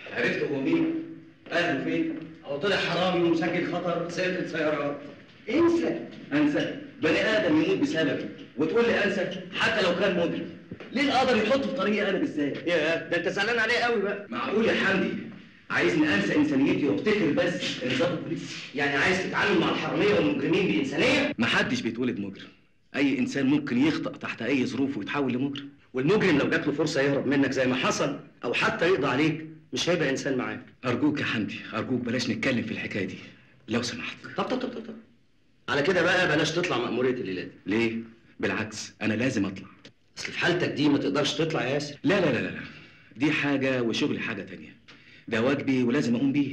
عرفت هو مين؟ اهله فين؟ او طلع حرامي ومسجل خطر سيرة سيارات انسى انسى بني ادم يموت بسببي وتقول لي انسى حتى لو كان مجرم ليه القدر يحطه في طريقي انا بالذات؟ يا ده انت زعلان عليه قوي بقى معقول يا حمدي عايزني انسى انسانيتي وافتكر بس نظام البوليس يعني عايز تتعامل مع الحراميه والمجرمين بانسانيه محدش بيتولد مجرم اي انسان ممكن يخطأ تحت اي ظروف ويتحول لمجرم والمجرم لو جات له فرصه يهرب منك زي ما حصل او حتى يقضي عليك مش هيبقى انسان معاك ارجوك يا حمدي ارجوك بلاش نتكلم في الحكايه دي لو سمحت طب طب طب طب, طب. على كده بقى بلاش تطلع مأمورية الليلة دي ليه بالعكس انا لازم اطلع اصل في حالتك دي ما تقدرش تطلع يا ياسر لا لا لا لا لا. دي حاجه وشغلي حاجه تانية ده واجبي ولازم اقوم بيه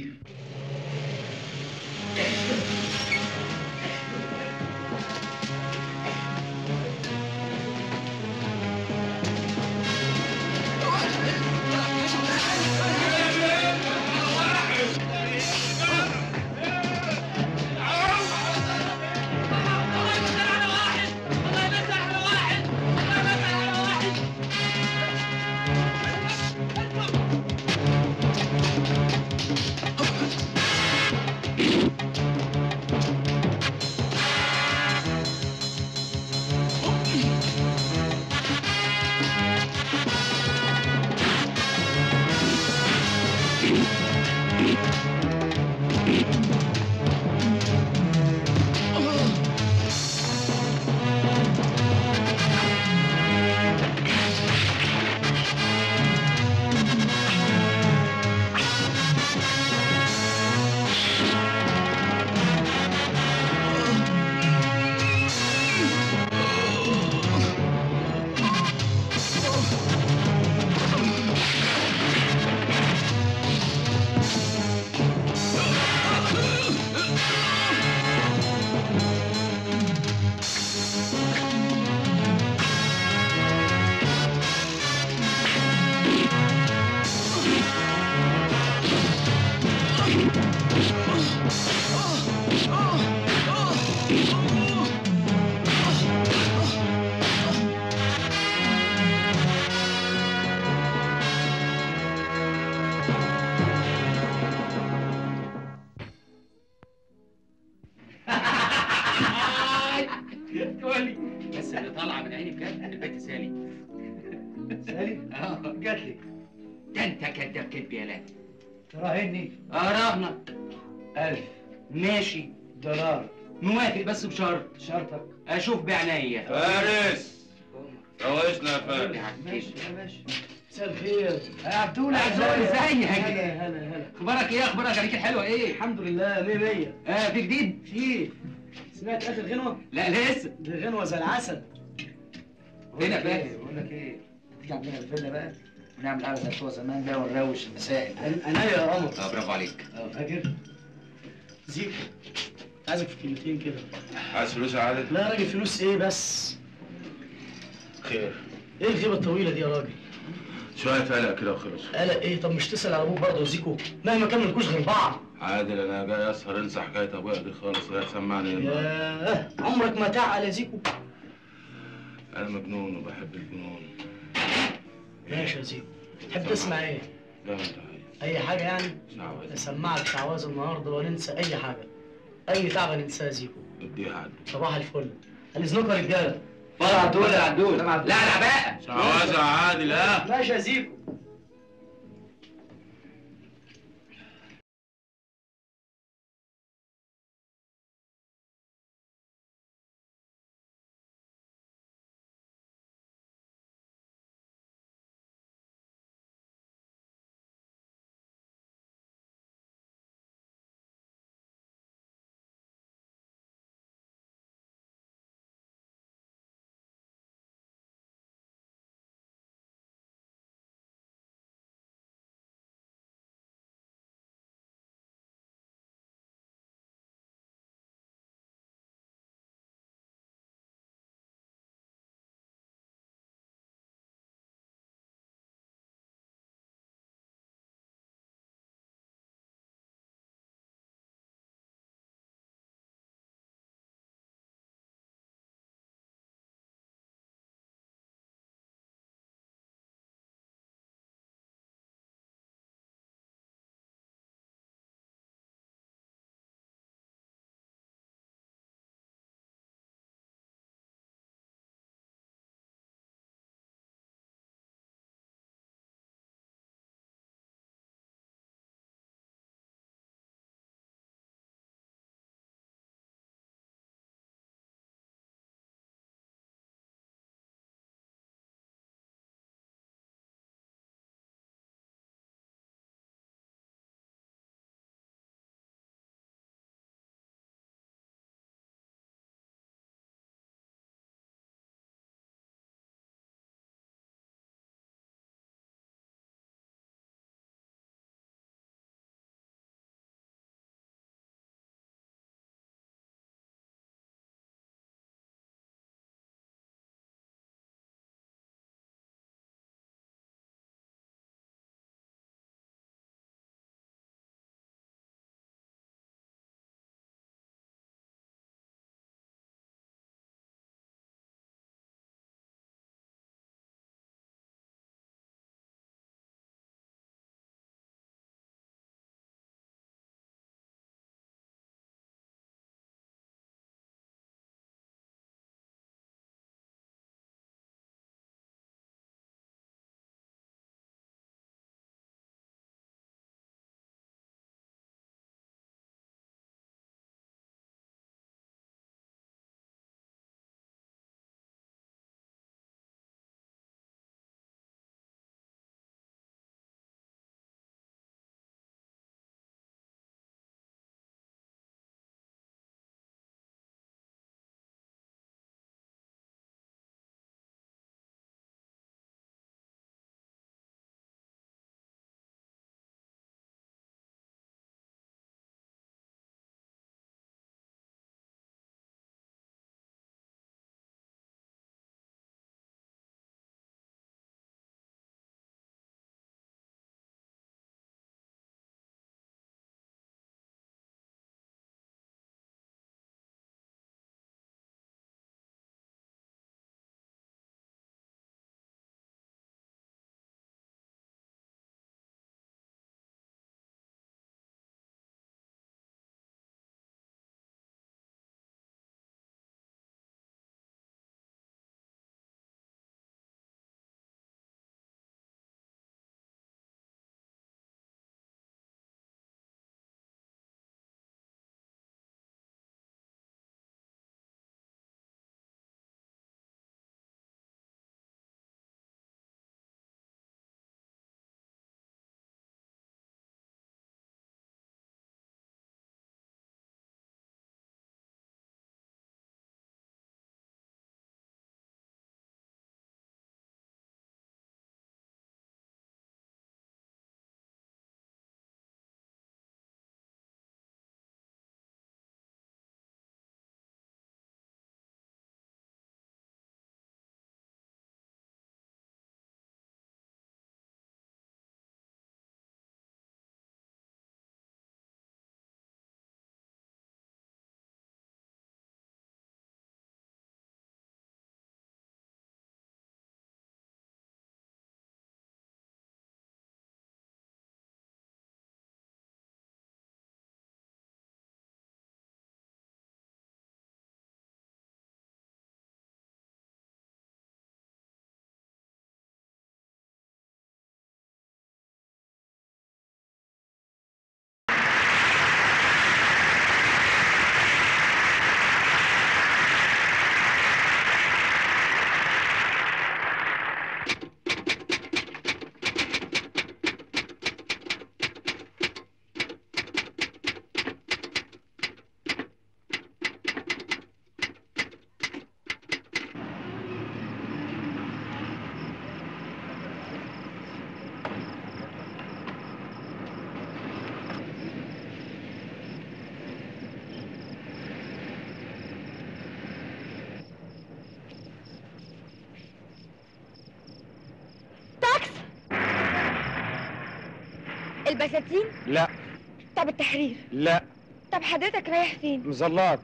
تقولي بس اللي طالعه من عيني بجد البنت سالي سالي اه جات لي ده انت كداب كدب يا لا تراهني اراهنك ألف ماشي دولار موافق بس بشرط شرطك اشوف بعينيا فارس جوزنا يا فارس ماشي يا باشا مساء الخير يا عبدول يا عبدول، ازيك؟ هلا هلا هلا اخبارك ايه اخبارك عليك الحلوه ايه الحمد لله مية مية اه في جديد في سمعت اخر غنوة؟ لا لسه دي غنوة زي العسل هنا بقى. بقول لك ايه تيجي عندنا الفيلا بقى ونعمل قعدة زي بتوع زمان بقى ونروش المسائل انا يا قمر اه برافو عليك اه فاكر؟ زيكو عايزك في كلمتين كده عايز فلوس يا عادل؟ لا يا راجل فلوس ايه بس؟ خير ايه الغيبة الطويلة دي يا راجل؟ شوية قلق كده وخلص قلق ايه طب مش تسأل على ابوك برضه وزيكو مهما كان ملكوش غير بعض عادل انا جاي اسهر انسى حكاية ابويا دي خالص لا تسمعني يلا ياه عمرك ما تعقل يا زيكو انا مجنون وبحب الجنون ماشي يا زيكو تحب تسمع ايه؟ لا انت عايز اي حاجة يعني؟ شعوذة اسمعك شعواذ النهارده وننسى اي حاجة اي تعب ننساه يا زيكو اديها عدل صباح الفل الاذنكم يا رجالة فضل عدول يا عدول لا لا بقى شعوذة يا عادل ها ماشي يا زيكو البساتين لا طب التحرير لا طب حضرتك رايح فين مظلات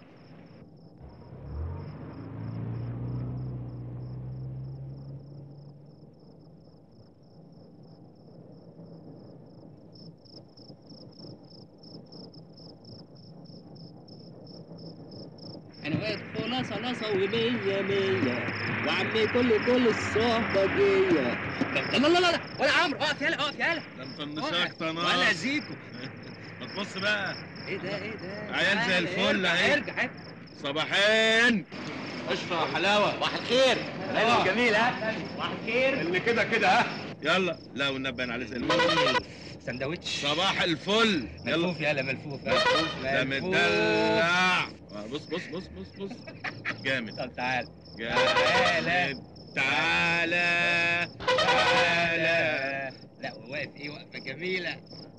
انا واقف خلاصه نصه ومية مية وعمي كل كل الصحبه جيه لا لا لا لا ولا عمرو اقف يلا اقف يلا ده مطنشاك ولا طناش زيكو ما تبص بقى ايه ده ايه ده عيال زي تعال، الفل ارجع، اهي. ارجع ارجع صباحين قشطة حلاوة صباح الخير آه. جميل ها صباح الخير اللي كده كده ها يلا لا والنبي انا عليه زي الفل سندوتش صباح الفل يلا ملفوف يلا ملفوف ده مدلع بص بص بص بص بص جامد طب تعال جامد تعالى تعالى لا واقف ايه وقفه جميله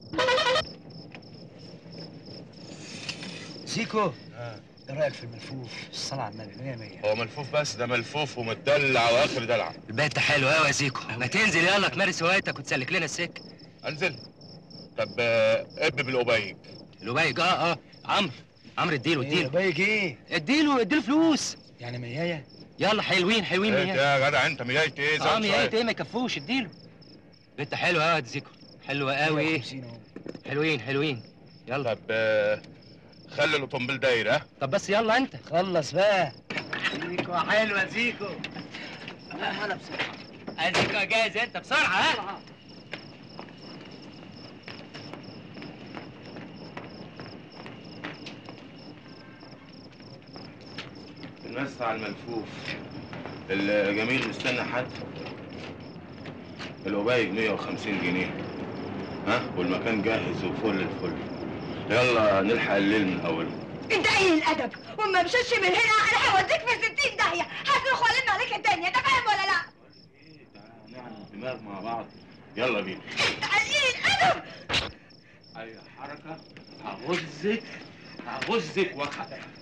زيكو ايه رايك في الملفوف الصلاه على النبي 100 100 هو ملفوف بس ده ملفوف ومتدلع واخر دلع البيت حلو قوي يا زيكو ما تنزل يلا تمارس هوايتك وتسلك لنا السكه انزل طب آه، اب بالقبيج لبيك اه اه عمرو عمرو اديله ايه اديله بايك ايه اديله اديله فلوس يعني ميايه يلا حلوين حلوين ايه مياه يا جدع انت ميايت ايه اه زود مياه شوية. ايه ما يكفوش اديله بنت حلوه قوي يا زيكو حلوه قوي 150 اهو حلوين حلوين يلا طب آه، خلي الاوتومبيل داير ها طب بس يلا انت خلص بقى زيكو حلوه زيكو انا بصراحه زيكو جاهز انت بسرعه ها الناس على الملفوف الجميل مستنى حد القبيج 150 جنيه ها والمكان جاهز وفل الفل يلا نلحق الليل من اوله انت قليل الادب وما مشيتش من هنا انا هوديك في 60 داهيه هصرخ والم عليك الدنيا انت فاهم ولا لا ايه تعالى نعمل دماغ مع بعض يلا بينا انت قليل الادب اي حركه هغزك هغزك وخ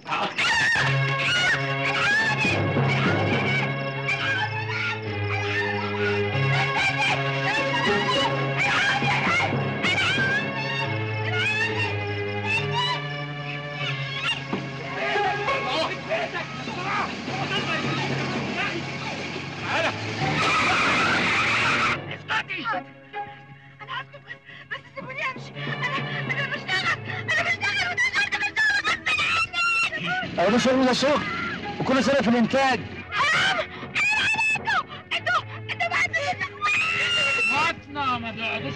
حاضر. انا هسكت بس بس سيبوني امشي انا انا بشتغل انا بشتغل وتشغلت بشتغل غصب عني انا ده شغل ده شغل وكل سنه في الانتاج حرام انا عليكم انتوا انتوا بعد وقتنا ما تقعدوش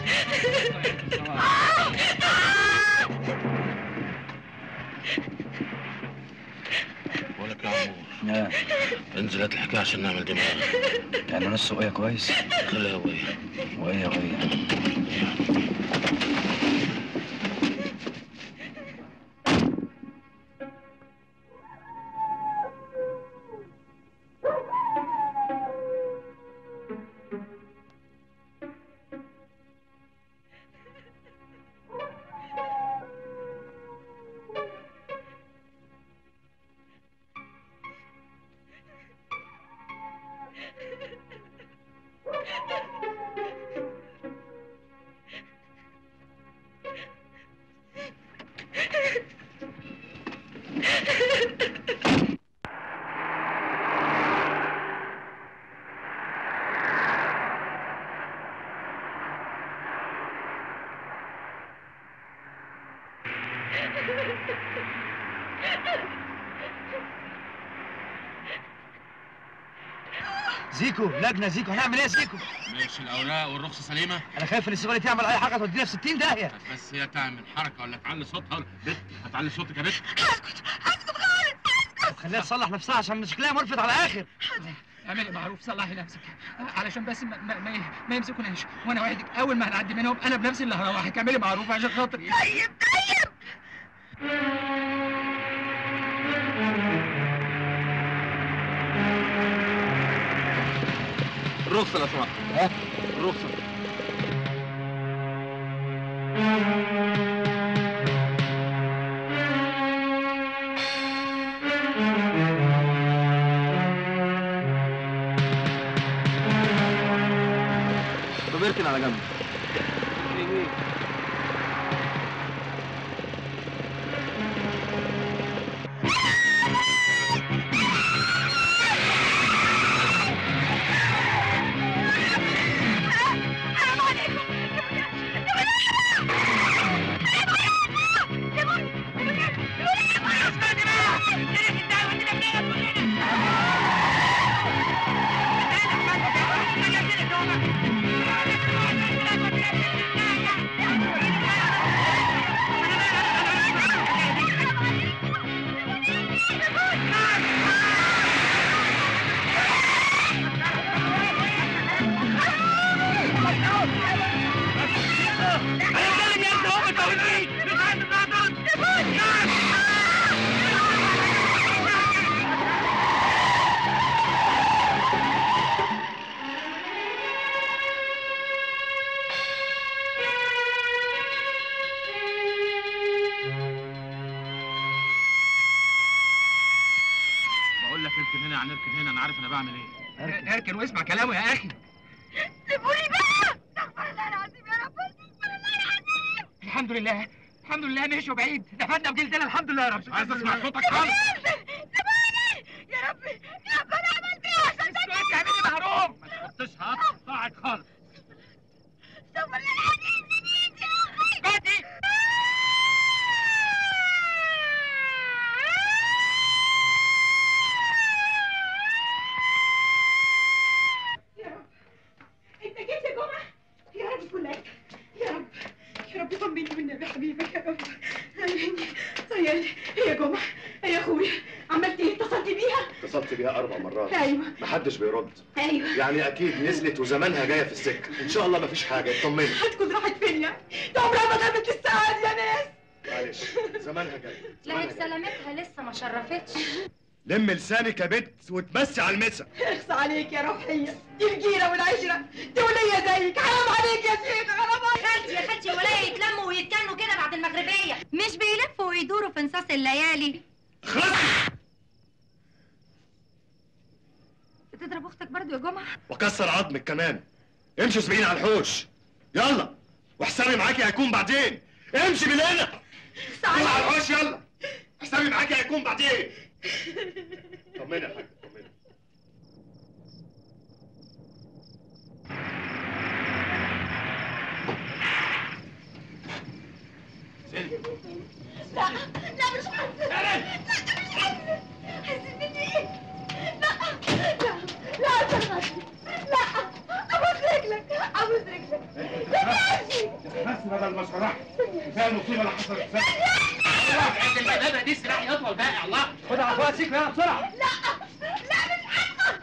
بقول لك يا عمور اه انزل هات الحكايه عشان نعمل دماغ يعني نص وقيه كويس خليها وهي وقيه وقيه زيكو لجنه زيكو هنعمل ايه يا زيكو ماشي الاوراق والرخصه سليمه انا خايف السواقه تعمل اي حاجه تودينا في 60 داهيه طب بس هي تعمل حركه ولا تعلي صوتها بت هتعلي صوتك يا بت هسكت هسكت خالص طب خليها تصلح نفسها عشان شكلها ملفت على الاخر اعملي معروف صلحي نفسك علشان بس ما, ما, ما, ما يمسكوناش وانا وعدك اول ما هنعدي منهم انا بنفسي اللي هروحك اعملي معروف عشان خاطري طيب طيب الرخصة لو سمحت ها؟ الرخصة طب اركن على جنب جماعه نركن هنا انا عارف انا بعمل ايه اركن واسمع كلامه يا اخي سيبوني بقى استغفر الله العظيم يا رب استغفر الله العظيم الحمد لله الحمد لله مشوا بعيد دفنا بجلدنا الحمد لله يا رب عايز اسمع صوتك خالص سيبوني يا ربي يا رب انا عملت ايه عشان اسكت اعملي معروف ما تحطش هقطعك خالص استغفر الله العظيم سيبيني يا اخي اسكتي انت جيت يا جمعه يا رب كل لك يا رب يا رب طمني والنبي حبيبك يا رب طيب طيب يا جمعه يا اخويا عملت ايه اتصلت بيها اتصلت بيها اربع مرات ايوه محدش بيرد ايوه يعني اكيد نزلت وزمانها جايه في السكه ان شاء الله مفيش حاجه اطمني هتكون راحت فين يعني ده عمرها ما غابت الساعه دي يا ناس معلش زمانها جاي لا زمانها هي جاي. سلامتها لسه ما شرفتش لم لسانك يا بت وتمسي على المسا اخص عليك يا روحيه دي الجيره والعشره دي وليه زيك حرام عليك يا شيخ حرام عليك خالتي يا خالتي ولا يتلموا ويتكنوا كده بعد المغربيه مش بيلفوا ويدوروا في نصاص الليالي خلاص بتضرب اختك برضو يا جمعه وكسر عظمك كمان امشي سبعين على الحوش يلا وحسابي معاكي هيكون بعدين امشي من هنا يلا على الحوش يلا حسابي معاكي هيكون بعدين طمني يا حاج طمني لا لا مش حاسه لا مش حاسه حاسه مني ايه لا لا لا عشان خاطري لا ابوس رجلك ابوس رجلك لا تمشي بس بدل ما شرحت كفايه المصيبه اللي حصلت عند البابه دي السلاح يطول بقى الله خد على فواسك بقى بسرعه لا لا مش حاسه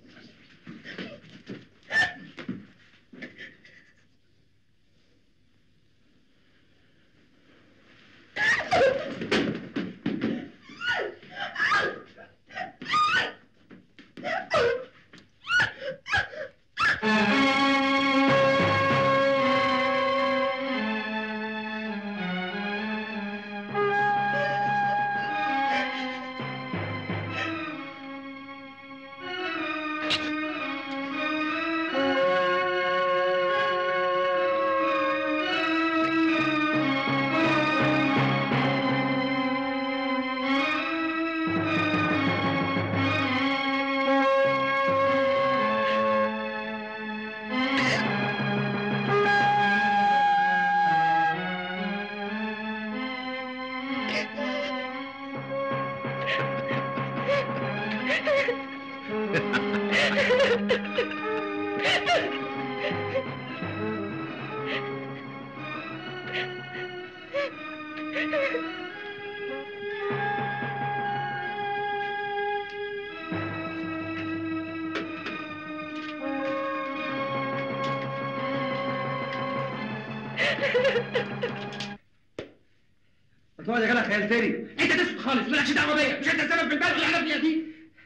ما تقعد يا جدع خيالتني انت تسكت خالص مالكش دعوه بيا مش انت السبب في البلد اللي احنا فيها دي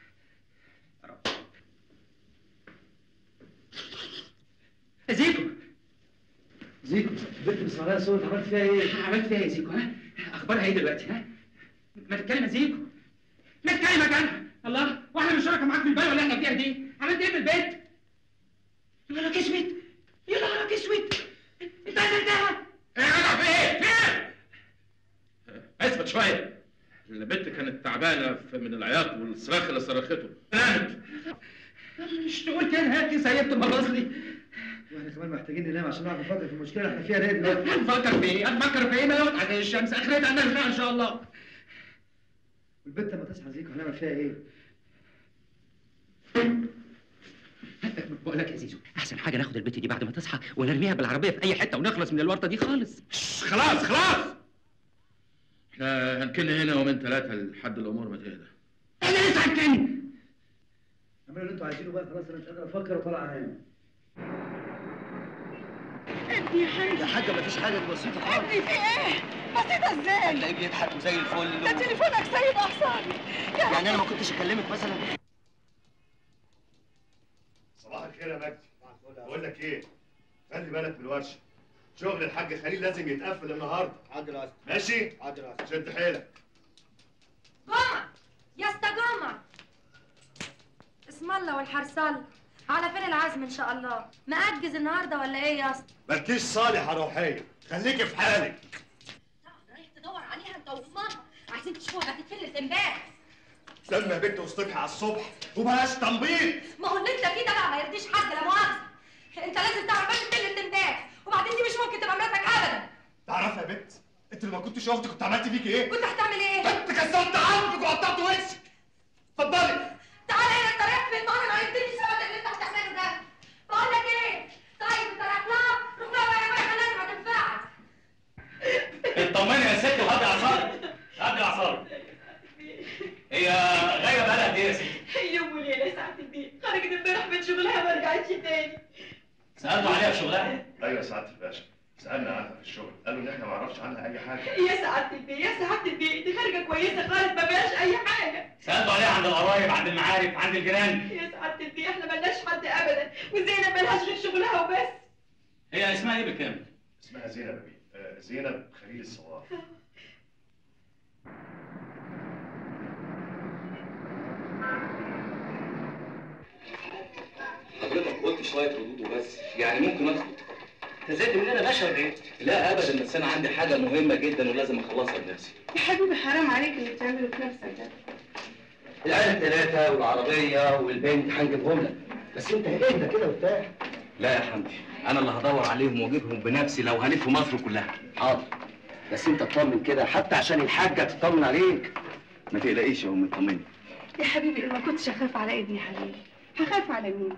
زيكو زيكو بنت بسمعها صوت عملت فيها ايه؟ عملت فيها ايه يا زيكو ها اخبارها ايه دلوقتي ها ما تتكلم يا زيكو ما تتكلم يا جدع الله واحنا مش شركه معاك في البلد اللي احنا فيها دي عملت ايه في البيت يا نهارك اسود يا نهارك اسود انت قتلتها ايه يا جدع في ايه؟ في ايه؟ اثبت شويه البنت كانت تعبانه في- من العياط والصراخ اللي صرخته نامت مش تقول كده هاتي سيبت مباص لي واحنا كمان محتاجين ننام عشان نعرف نفكر في المشكله احنا فيها ليه دلوقتي هنفكر في ايه؟ هنفكر في ايه؟ ما يقعد على الشمس اخرتها نرجع ان شاء الله والبنت لما تصحى زيكو هنعمل فيها ايه؟ بقول لك يا زيزو احسن حاجه ناخد البت دي بعد ما تصحى ونرميها بالعربيه في اي حته ونخلص من الورطه دي خالص خلاص خلاص احنا هنكن هنا يومين ثلاثه لحد الامور ما تهدى انا لسه هتكلم اعملوا اللي انتوا عايزينه بقى خلاص انا مش قادر افكر وطالع انام ابني يا حاج يا حاجه مفيش حاجه دي بسيطه خالص ابني في ايه بسيطه ازاي تلاقيه بيضحك وزي الفل ده تليفونك سايب اعصابي يا يعني انا ما كنتش اكلمك مثلا صباح الخير يا مجدي بقول لك ايه خلي بالك من الورشه شغل الحاج خليل لازم يتقفل النهارده عادل اسف ماشي عادل اسف شد حيلك جمعه يا اسطى جمعه اسم الله والحرصله على فين العزم ان شاء الله مأجز النهارده ولا ايه يا اسطى مالكيش صالحه روحيه خليكي في حالك رايح تدور عليها انت وامها عايزين تشوفوها هتتفلت امبارح استنى يا بنت واصطبحي على الصبح وبلاش تنبيط ما هو اللي انت فيه ده بقى ما يرضيش حد لا مؤاخذه انت لازم تعرف بس تفلت امبارح وبعدين دي مش ممكن تبقى مراتك ابدا تعرفي يا بنت انت لما كنت شفتي كنت عملت فيك ايه؟ كنت هتعمل ايه؟ كنت كسرت عظمك وقطعت وشك اتفضلي تعالى هنا انت رايح فين؟ ما انا ما يدينيش ابدا اللي انت هتعمله ده بقول لك ايه؟ طيب انت رايح لها روح لها وهي رايحه لازم هتنفعك اطمني يا ست وهدي اعصابك هدي اعصابك هي غايبه بقالها قد ايه يا ست؟ يوم وليله ساعة البيت خرجت امبارح من شغلها ما رجعتش تاني سالتوا عليها في شغلها؟ ايوه يا سعاده الباشا سالنا عنها في الشغل قالوا ان احنا ما نعرفش عنها اي حاجه يا سعادة البيت يا سعادة البيت دي خارجة كويسة خالص ما فيهاش أي حاجة سالتوا عليها عند القرايب عند المعارف عند الجيران يا سعادة البيت احنا ملناش حد أبدا وزينب ملهاش غير شغلها وبس هي اسمها ايه بالكامل؟ اسمها زينب يا بيه آه، زينب خليل الصواب حضرتك قلت شويه ردود وبس يعني ممكن ادخل انت زهقت مننا باشا ولا ايه؟ لا ابدا بس انا عندي حاجه مهمه جدا ولازم اخلصها بنفسي يا حبيبي حرام عليك اللي بتعمله في نفسك ده العيال الثلاثه والعربيه والبنت هنجيبهم لك بس انت اهدى كده وبتاع لا يا حمدي انا اللي هدور عليهم واجيبهم بنفسي لو هلف مصر كلها حاضر بس انت اطمن كده حتى عشان الحاجه تطمن عليك ما تقلقيش يا ام اطمني يا حبيبي ما كنتش أخاف على ابني حبيبي هخاف على مين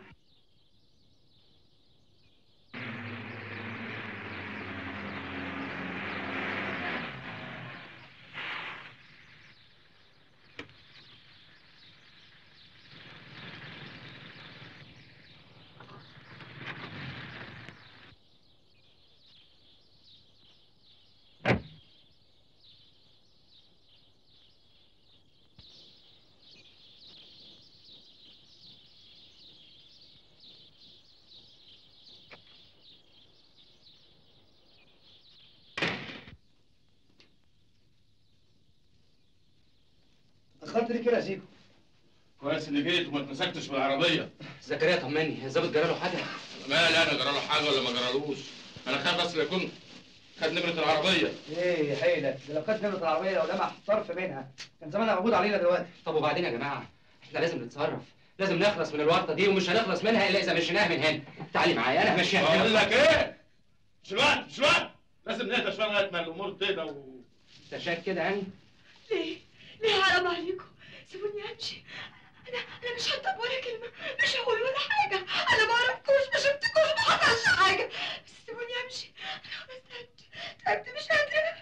اتأخرت ليه كده يا زيكو؟ كويس اني جيت وما اتمسكتش بالعربيه زكريا طمني الظابط جرى له حاجه مالي انا جرى له حاجه ولا ما جرالوش انا خايف بس لا يكون خد نمره العربيه ايه يا حيلة ده لو كانت نمرة العربية لو لمح طرف منها كان زمانها موجود علينا دلوقتي طب وبعدين يا جماعه احنا لازم نتصرف لازم نخلص من الورطه دي ومش هنخلص منها الا اذا مشيناها من هنا تعالي معايا انا همشيها بقول لك ايه مش الوقت مش الوقت لازم نهدى شويه لغايه ما الامور تهدى و... انت شايف كده يعني ليه؟ ليه حرام عليكم؟ سيبوني امشي انا انا مش هطب ولا كلمه مش هقول ولا حاجه انا ما اعرفكوش ما شفتكوش ما حصلش حاجه بس سيبوني امشي انا خلاص تعبت تعبت مش قادره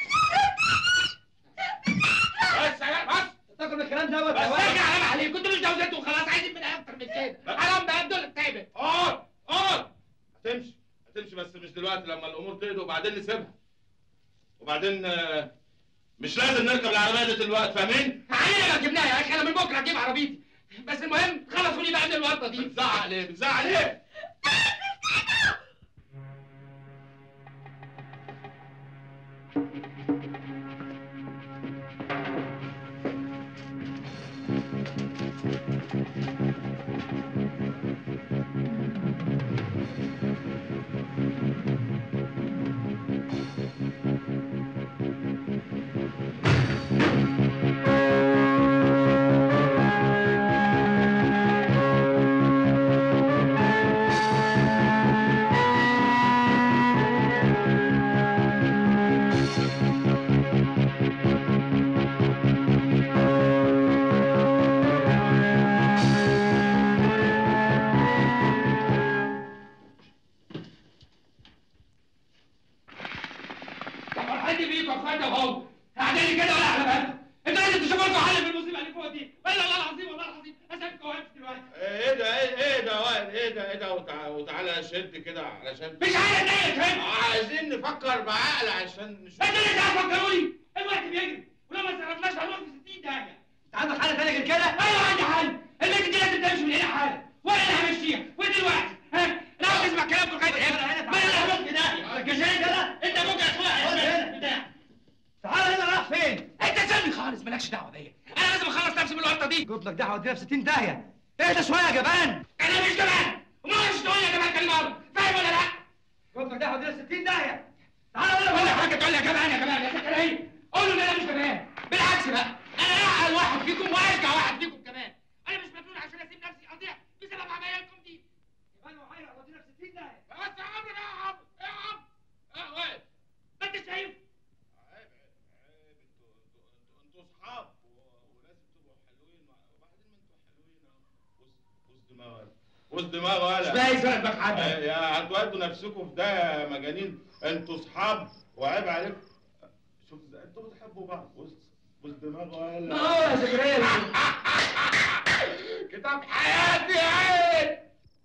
بس يا بس تاكل من الكلام دوت بس ارجع حرام عليك كنت مش جوزته وخلاص عايزين منها اكتر من كده حرام بقى دول تعبت اقعد اقعد هتمشي هتمشي بس مش دلوقتي لما الامور تهدى وبعدين نسيبها وبعدين آه، مش لازم نركب العربيه دي دلوقتي فاهمين؟ علينا ما جبناها يا اخي انا من بكره اجيب عربيتي بس المهم خلصوا لي بقى من الورطه دي بتزعق ليه؟ بتزعق ليه؟ طب فرحتي بيكوا يا اخوانا وهو قاعدين كده ولا على بالكم انتوا لازم تشوفوا لكم حل في المصيبه اللي فوق دي ولا والله العظيم والله العظيم اسيبكم واقف دلوقتي ايه ده ايه ايه ده وائل ايه ده ايه ده وتع- وتعالى شد كده علشان مش عايز اتضايق فاهم عايزين نفكر بعقل عشان نشوف انتوا اللي هتفكروني الوقت بيجري ولو ما صرفناش هنروح في 60 داهيه انت عندك حل تاني غير كده؟ ايوه عندي حل البنت دي لازم تمشي من هنا حالا وانا اللي همشيها ودلوقتي ها لو تسمع كلامكم لغايه هنا ما انا اللي هروح في داهيه الجزائر كده؟ انت ممكن خد اسمع هنا. بتاع تعال هنا رايح فين؟ انت سيبني خالص مالكش دعوه بيا انا لازم اخلص نفسي من الورطه دي قلت لك ده هودينا في 60 داهية اهدى شويه يا جبان انا مش جبان وما مش تقول يا جبان كلمه فاهم ولا لا؟ كنت ده هودينا 60 داهيه تعالى اقول لك ولا حاجه تقول لي يا جبان يا جبان يا سكر ايه؟ قول له ان انا مش جبان بالعكس بقى انا اعقل واحد فيكم وارجع واحد فيكم كمان انا مش مجنون عشان اسيب نفسي اضيع بسبب عمايلكم دي جبان وحيرة هودينا 60 داهيه بس يا عمرو بقى يا عمرو يا عمرو اه واقف ما انت شايف عيب عيب عيب انتوا انتوا انتوا اصحاب و- ولازم تبقوا حلوين وبعدين ما انتوا حلوين اهو بص بص دماغك بص دماغ ولا مش باين قلبك حد آه، يا هتودوا نفسكم في ده يا مجانين انتوا اصحاب وعيب عليكم شوف ازاي انتوا بتحبوا بعض بص بص دماغ ولا ما هو يا زكريا كتاب حياتي يا عين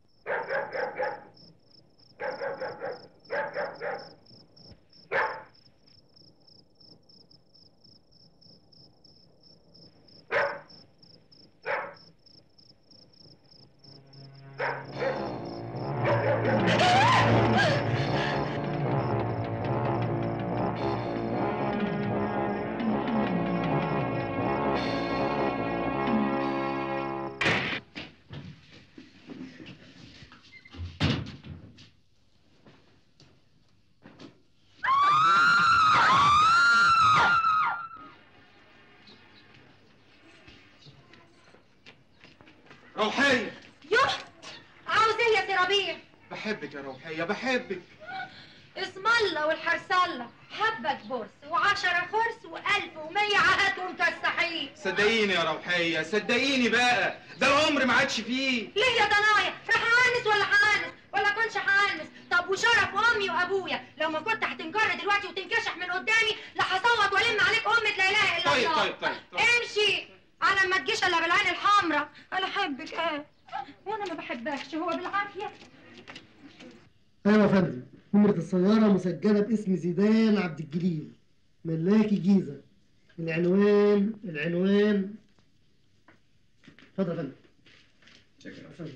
روحية يوه عاوز ايه يا سي ربيع بحبك يا روحية بحبك اسم الله والحرسلة حبك بورس وعشرة خرس وألف ومية عهد ومكسحين صدقيني يا روحية صدقيني بقى ده العمر ما عادش فيه ليه يا ضنايا راح اعنس ولا هعنس ولا كنش هعنس طب وشرف امي وابويا لو ما كنت هتنجر دلوقتي وتنكشح من قدامي لا هصوت والم عليك امة لا اله الا طيب الله طيب طيب طيب امشي على ما تجيش الا بالعين الحمراء انا احبك ايه وانا ما بحبكش هو بالعافيه ايوه يا فندم نمرة السيارة مسجلة باسم زيدان عبد الجليل ملاكي جيزة العنوان العنوان اتفضل يا فندم شكرا اتفضل.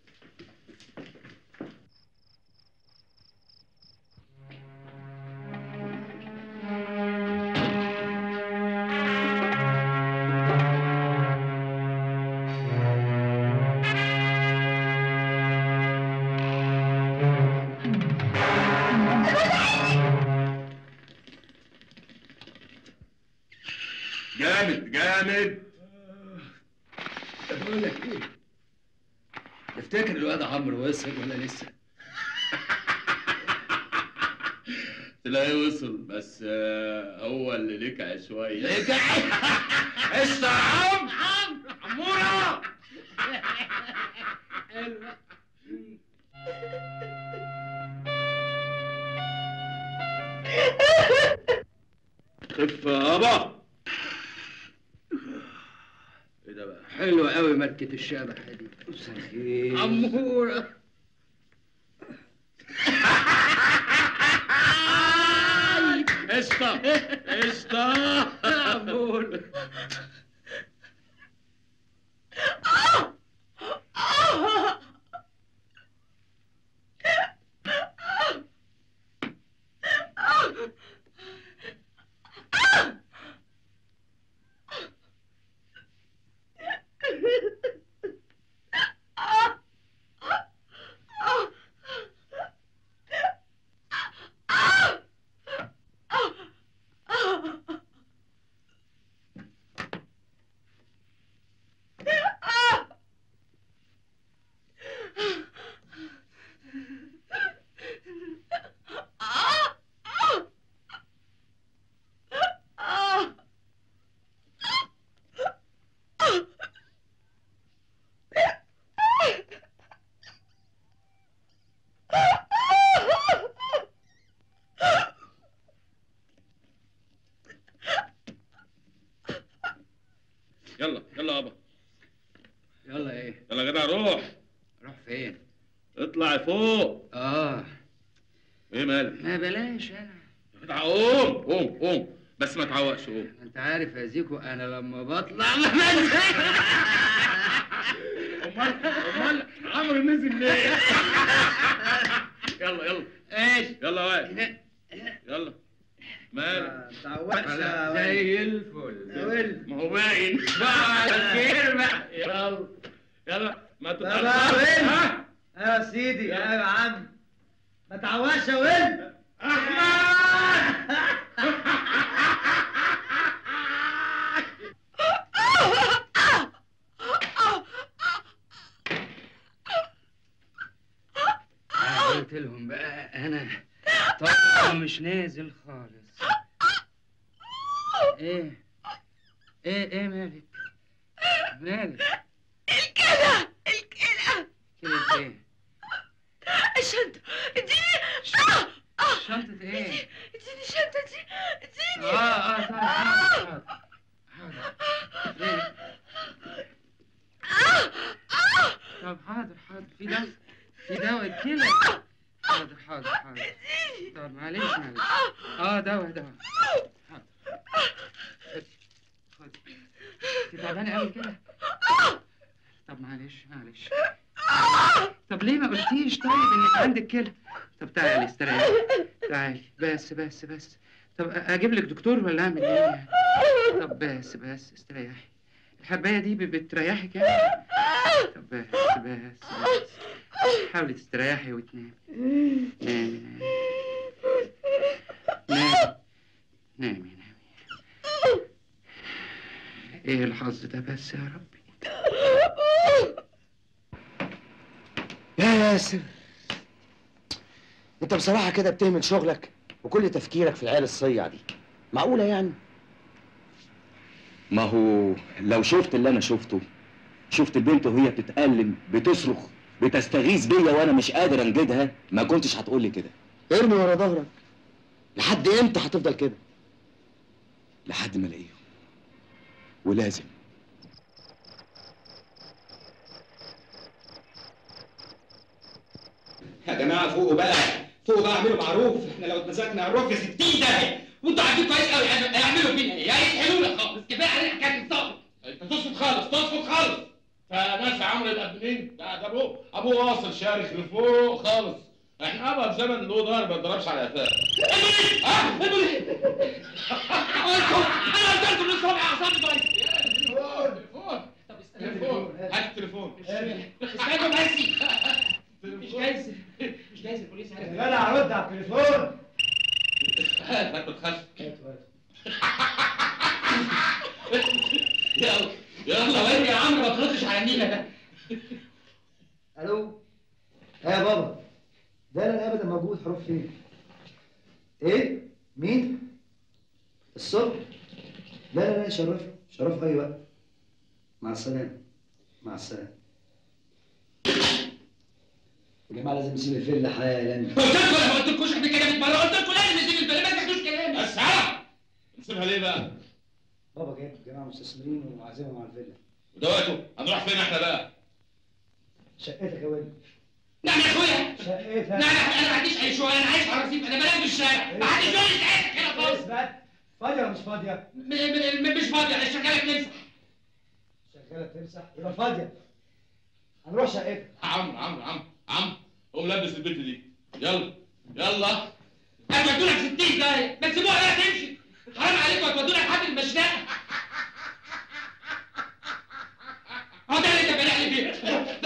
جامد جامد بقول لك ايه تفتكر الواد عمرو وصل ولا لسه؟ تلاقيه وصل بس آه، هو اللي لكع شويه قشطة يا عم عمورة خف يابا ايه ده بقى حلوة قوي ماركة الشبح دي سخيف عمورة قشطه قشطه عمورة يلا يلا يابا يلا ايه؟ يلا يا جدع روح روح فين؟ اطلع فوق اه ايه مالك ما بلاش انا يا جدع قوم قوم قوم بس ما تعوقش قوم انت عارف يا زيكو انا لما بطلع ما بنزل امال امال عمرو نزل ليه يلا يلا ايش؟ يلا واقف يلا مالك زي الفل ما هو باين بقى على الخير بقى يلا يلا ما بابا تتأخرش وين؟ ها يا سيدي يا يا عم ما تعواش يا ولد قلت لهم بقى انا طبعا مش نازل خالص ايه ايه ايه مالك مالك الكلى الكلى كده ايه الشنطة اديني آه! آه! شنطة ايه اديني الشنطة دي اديني اه اه طبعا حاضر حاضر حاضر ليه؟ آه! آه! طب حاضر حاضر في دواء في دواء الكلى حاضر حاضر حاضر طب معلش معلش اه دواء دواء حاضر خد انت تعبانه قوي كده طب معلش معلش طب ليه ما قلتيش طيب انك عندك كلى طب تعالي استريحي تعالي بس بس بس طب أ- اجيب لك دكتور ولا اعمل ايه يعني طب بس بس استريحي الحبايه دي ب- بتريحك يعني طب بس بس بس حاولي تستريحي وتنامي نامي نامي نامي نامي نامي ايه الحظ ده بس يا ربي يا ياسر انت بصراحة كده بتهمل شغلك وكل تفكيرك في العيال الصيع دي معقولة يعني؟ ما هو لو شفت اللي انا شفته شفت البنت وهي بتتألم بتصرخ بتستغيث بيا وانا مش قادر انجدها ما كنتش هتقول لي كده ارمي ورا ظهرك لحد امتى هتفضل كده؟ لحد ما الاقيهم ولازم يا جماعه فوقوا بقى فوقوا بقى اعملوا معروف احنا لو اتمسكنا هنروح في 60 داهيه وانتوا عارفين كويس قوي هيعملوا فينا ايه هيسحلونا خالص كفايه علينا كان الطاقه انت تسكت خالص تسكت خالص فناس عمرو يبقى ابنين ده ده ابوه ابوه واصل شارخ لفوق خالص احنا ابا في زمن له ضرب ما اتضربش على قفاه اه انتوا ليه؟ انا قلت لكم من الصبح اعصابي طيب تليفون تليفون طب تليفون هات التليفون استنوا بس مش جايز مش جايز البوليس عارف جدع رد على التليفون هات ما تخافش يلا يلا وين يا عم ما تردش على النيله ده الو ايه يا بابا ده انا ابدا موجود حروف فين ايه مين الصبح لا لا لا شرف شرف اي وقت مع السلامه مع السلامه يا جماعه لازم نسيب الفيلا حالا قلت لكم انا ما قلتلكوش قبل كده 100 مره قلت لكم لازم نسيب الفيلم ما تاخدوش كلامي بس ها نسيبها ليه بقى؟ بابا جايب جماعه مستثمرين وعازمهم على الفيلا وده وقته هنروح فين احنا بقى؟ شقتك يا ولد نعم يا اخويا شقتك لا لا انا ما عنديش اي شغل انا عايش على رصيف انا بنام في الشارع ما حدش يقول لي ساعتك هنا خالص اثبت فاضيه ولا مش فاضيه؟ م- م- مش فاضي انا شغاله بنمسح شغاله بتمسح يبقى فاضيه هنروح شقتك عمرو عمرو عمرو عمرو قوم لبس البنت دي يلا يلا هتودونا في 60 دقايق ما تسيبوها هي تمشي حرام عليكم هتودونا لحد المشنقه هو ده اللي انت بنح لي فيه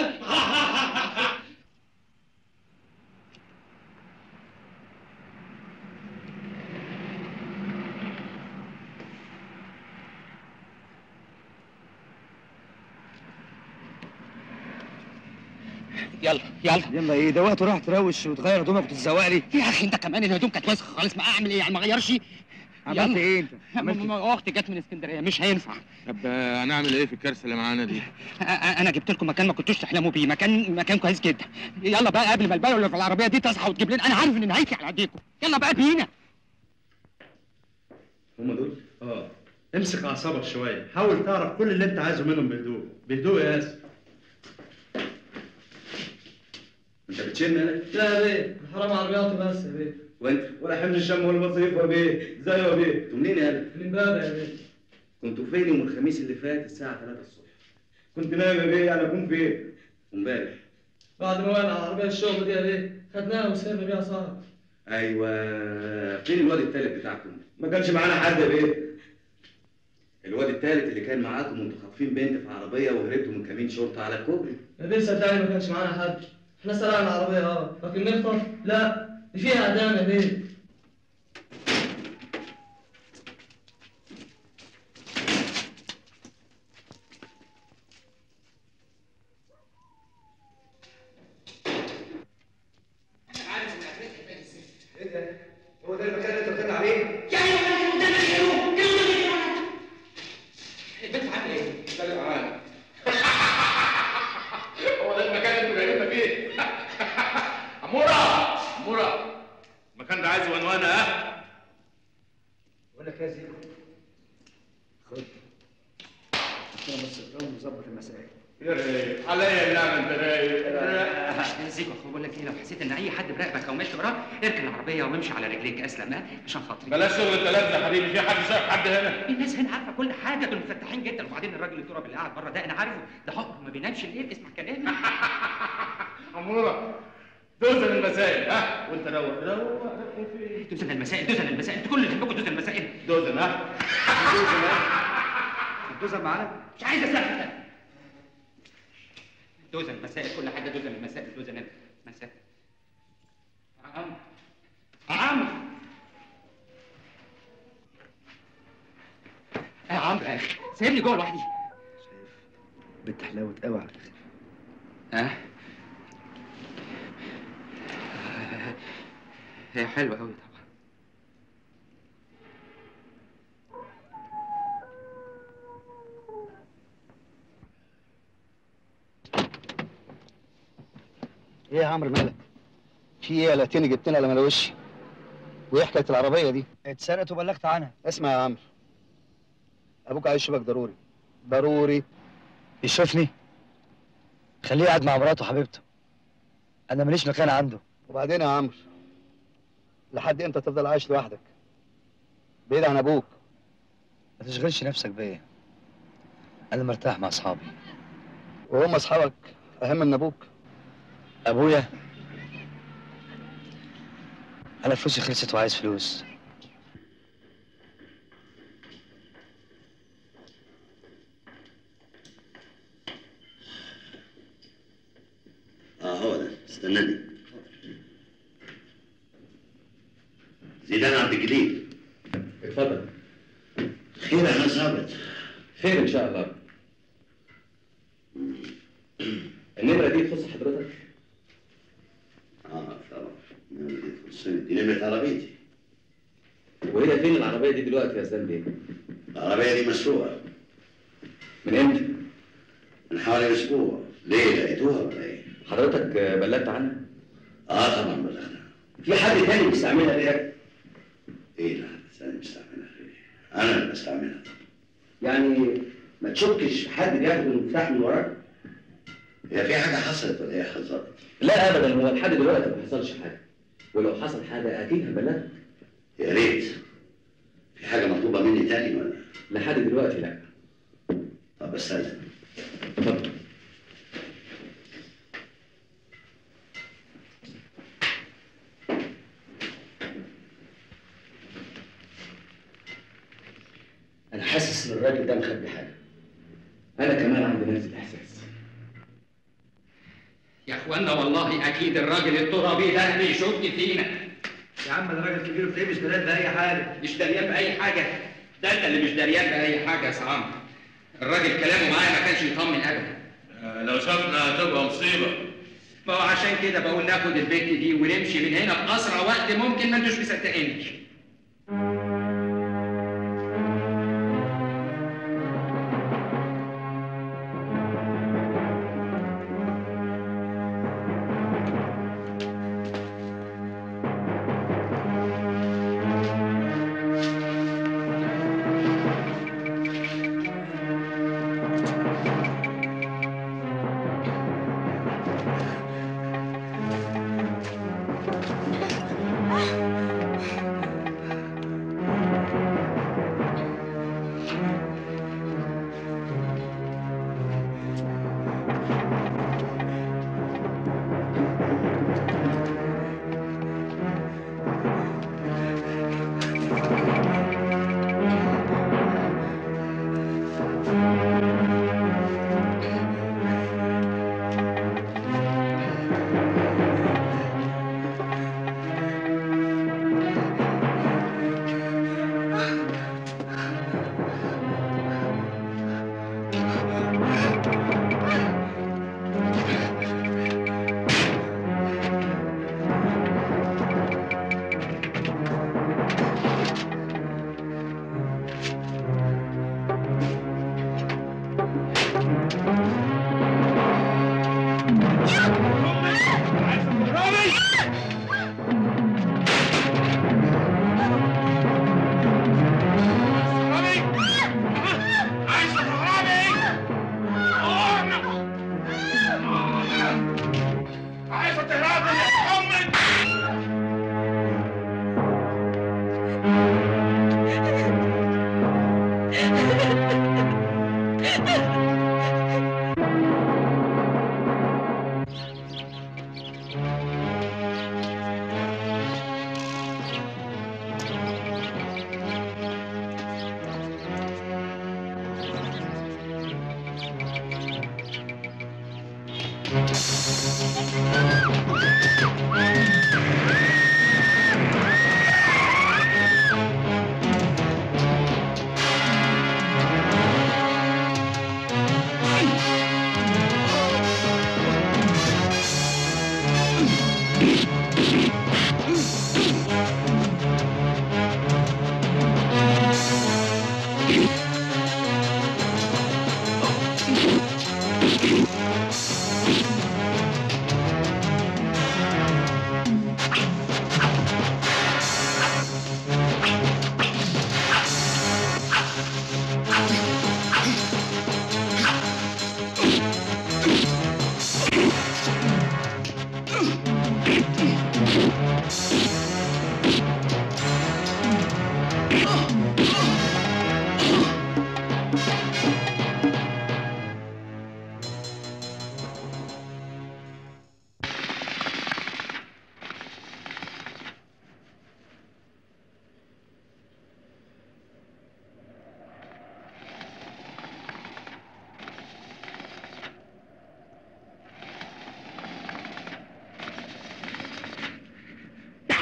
يلا يلا يلا ايه ده وقت راح تروش وتغير هدومك وتتزوق لي يا اخي انت كمان الهدوم كانت وسخه خالص ما اعمل ايه يعني ما اغيرش عملت يلا. ايه انت؟ عملت م- م- اختي جت من اسكندريه مش هينفع طب آه، هنعمل ايه في الكارثه اللي معانا دي؟ أ- أ- انا جبت لكم مكان ما كنتوش تحلموا بيه مكان مكان كويس جدا يلا بقى قبل ما البلوه اللي في العربيه دي تصحى وتجيب لنا انا عارف ان نهايتي على ايديكم يلا بقى بينا هم دول؟ اه امسك اعصابك شويه حاول تعرف كل اللي انت عايزه منهم بهدوء بهدوء يا ياسر انت بتشم انا؟ لا يا بيه حرام عربياتي بس يا بيه وانت ولا حمل الشم ولا مصاريف يا بيه ازاي يا بيه؟ انتوا منين يا قلب؟ من بابا يا بيه كنتوا فين يوم الخميس اللي فات الساعة 3 الصبح؟ كنت نايم يا بيه يعني اكون فين؟ امبارح بعد ما ولع العربيه الشغل دي يا بيه خدناها وسافر بيها صاحب ايوه فين الواد التالت بتاعكم؟ ما كانش معانا حد يا بيه الواد التالت اللي كان معاكم وانتوا خاطفين بنت في عربيه وهربتوا من كمين شرطه على الكوبري يا بيه صدقني ما كانش معانا حد احنا سرقنا العربية اه لكن نخطف لا دي فيها اعدام يا بيه ايه ده؟ هو ده المكان اللي انت بتتكلم عليه؟ يعني لو كان قدام الحلو كده قدام البنت عامله ايه؟ اتكلم معانا هو ده المكان اللي جايبنا فيه عمورة عمورة المكان ده عايز ونوانة ها بقول لك يا زين خد عشان بس الراجل نظبط المسائل يا ريت عليا اللعنة انت رايق زيكو اخو بقول لك ايه لو حسيت ان اي حد براقبك او ماشي وراك اركن العربيه وامشي على رجليك اسلم ها عشان خاطري بلاش شغل التلاتة يا حبيبي في حد شايف حد هنا الناس هنا عارفه كل حاجه دول مفتحين جدا وبعدين الراجل التراب اللي قاعد بره ده انا عارفه ده حكم ما بينامش الليل اسمع كلامي عمورة دوزن المسائل ها وانت روق روق روق في دوزن المسائل دوزن المسائل انتوا كل اللي يهمكم دوزن المسائل دوزن ها الدوزر معانا؟ مش عايز اسافر دوزن المسائل كل حاجه دوزن المسائل دوزن المسائل عم عم يا عمرو يا اخي سايبني جوه لوحدي بنت حلاوة قوي على الاخر ها هي حلوه قوي طبعا ايه يا عمرو مالك؟ في ايه يا لاتيني جبتنا على ملوشي؟ وايه حكايه العربيه دي؟ اتسرقت وبلغت عنها اسمع يا عمرو ابوك عايز يشوفك ضروري ضروري يشوفني؟ خليه قاعد مع مراته وحبيبته انا ماليش مكان عنده وبعدين يا عمرو لحد امتى تفضل عايش لوحدك؟ بعيد عن ابوك ما تشغلش نفسك بيا انا مرتاح مع اصحابي وهم اصحابك اهم من ابوك ابويا انا فلوسي خلصت وعايز فلوس اه هو ده استناني زيدان عبد الجليل اتفضل خير يا ناس ثابت خير ان شاء الله النمره دي تخص حضرتك اه طبعا النمرة دي تخصني دي نمرة عربيتي وهي فين العربيه دي دلوقتي يا استاذ بيه العربية دي مسروقة من امتى من حوالي أسبوع ليه لقيتوها ولا إيه؟ حضرتك بلغت عنها اه طبعا بلغنا في حد تاني بيستعملها غيرك ايه لا ثاني بستعملها فيه انا اللي بستعملها يعني ما تشكش في حد بياخد المفتاح من وراك هي في حاجة حصلت ولا ايه حصلت؟ لا ابدا هو لحد دلوقتي ما حصلش حاجه ولو حصل حاجه اكيد هبلغك يا ريت في حاجة مطلوبة مني تاني ولا؟ لحد دلوقتي لا طب استنى اتفضل انا حاسس ان الراجل ده مخبي حاجه انا كمان عندي نفس الاحساس يا اخوانا والله اكيد الراجل الترابي ده بيشك فينا يا عم ده راجل كبير وتلاقيه مش دريان باي حاجه مش دريان باي حاجه ده انت اللي مش دريان باي حاجه يا سعام الراجل كلامه معايا ما كانش يطمن ابدا لو شافنا هتبقى مصيبة ما هو عشان كده بقول ناخد البنت دي ونمشي من هنا في اسرع وقت ممكن ما انتوش مصدقيني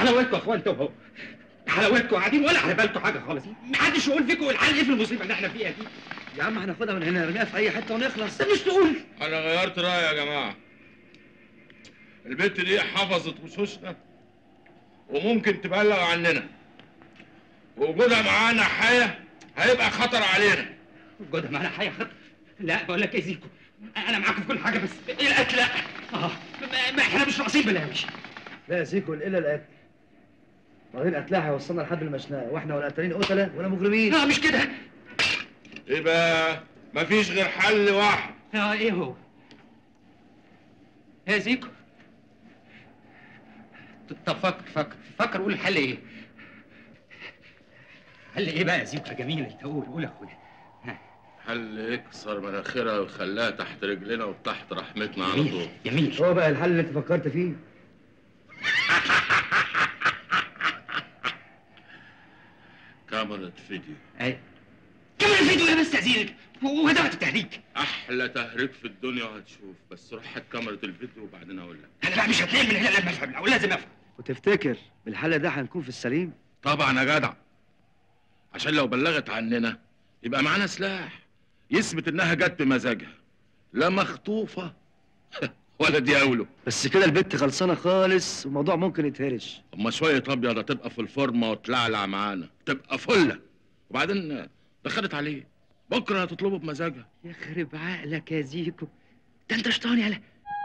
حلاوتكم يا اخوان انتوا اهو حلاوتكم قاعدين ولا على بالكم حاجه خالص محدش يقول فيكم الحل ايه في المصيبه اللي احنا فيها دي يا عم هناخدها من هنا نرميها في اي حته ونخلص مش تقول انا غيرت رايي يا جماعه البنت دي حفظت وشوشنا وممكن تبلغ عننا وجودها معانا حياه هيبقى خطر علينا وجودها معانا حياه خطر لا بقول لك ايه زيكو انا معاكم في كل حاجه بس القتل لا اه ما- ما احنا مش ناقصين بلاوي لا يا سيكو الا القتل وبعدين قتلها هيوصلنا لحد المشنقه واحنا ولا قتالين قتله ولا مجرمين لا مش كده يبقى مفيش غير حل واحد اه ايه هو يا زيكو طب فكر فكر فكر قول الحل ايه حل ايه بقى يا زيكو يا جميل انت قول قول يا اخويا حل يكسر مناخيرها ويخليها تحت رجلنا وتحت رحمتنا على جميل، طول جميل هو بقى الحل اللي انت فكرت فيه كاميرا فيديو اي كاميرا الفيديو يا بس تعزيزك وهدفت التهريج احلى تهريج في الدنيا وهتشوف بس روح هات كاميرا الفيديو وبعدين اقول لك انا بقى مش هتنام من هنا لما افهم الاول لازم افهم وتفتكر بالحل ده هنكون في السليم طبعا يا جدع عشان لو بلغت عننا يبقى معانا سلاح يثبت انها جت بمزاجها لا مخطوفه ولا دي اولو بس كده البت خلصانه خالص والموضوع ممكن يتهرش اما شويه ابيض هتبقى في الفورمه وتلعلع معانا تبقى فله وبعدين دخلت عليه بكره هتطلبه بمزاجها يخرب عقلك يا زيكو ده انت شطان يالا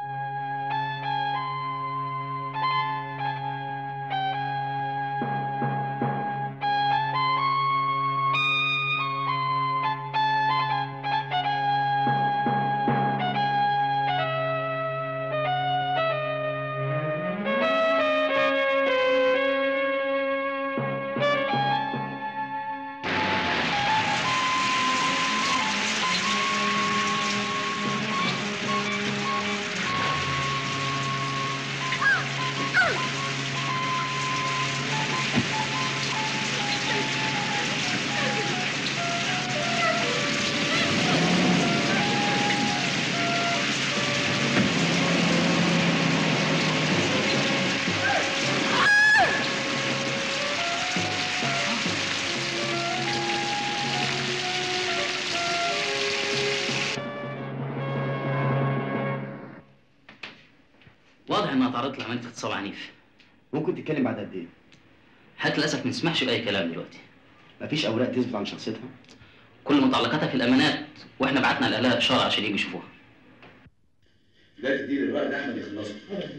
واضح انها تعرضت لعمليه اغتصاب عنيف ممكن تتكلم بعد قد ايه؟ حضرتك للاسف ما نسمعش باي كلام دلوقتي مفيش اوراق تثبت عن شخصيتها؟ كل متعلقاتها في الامانات واحنا بعتنا لاهلها اشاره عشان يجوا يشوفوها لا تدي للرائد احمد يخلصه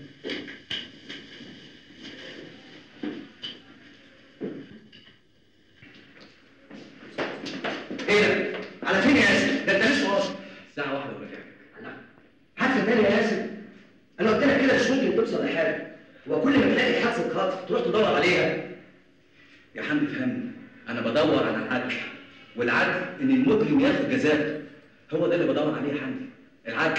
ايه ده؟ على فين يا ياسر؟ ده انت لسه واصل الساعة واحدة ولا حادثة تانية يا ياسر أنا قلت لك كده مش ممكن توصل لحاجة هو كل ما تلاقي حادثة خطف تروح تدور عليها يا حمدي فهمني أنا بدور على العدل والعدل إن المجرم ياخد جزاته هو ده اللي بدور عليه يا حمدي العدل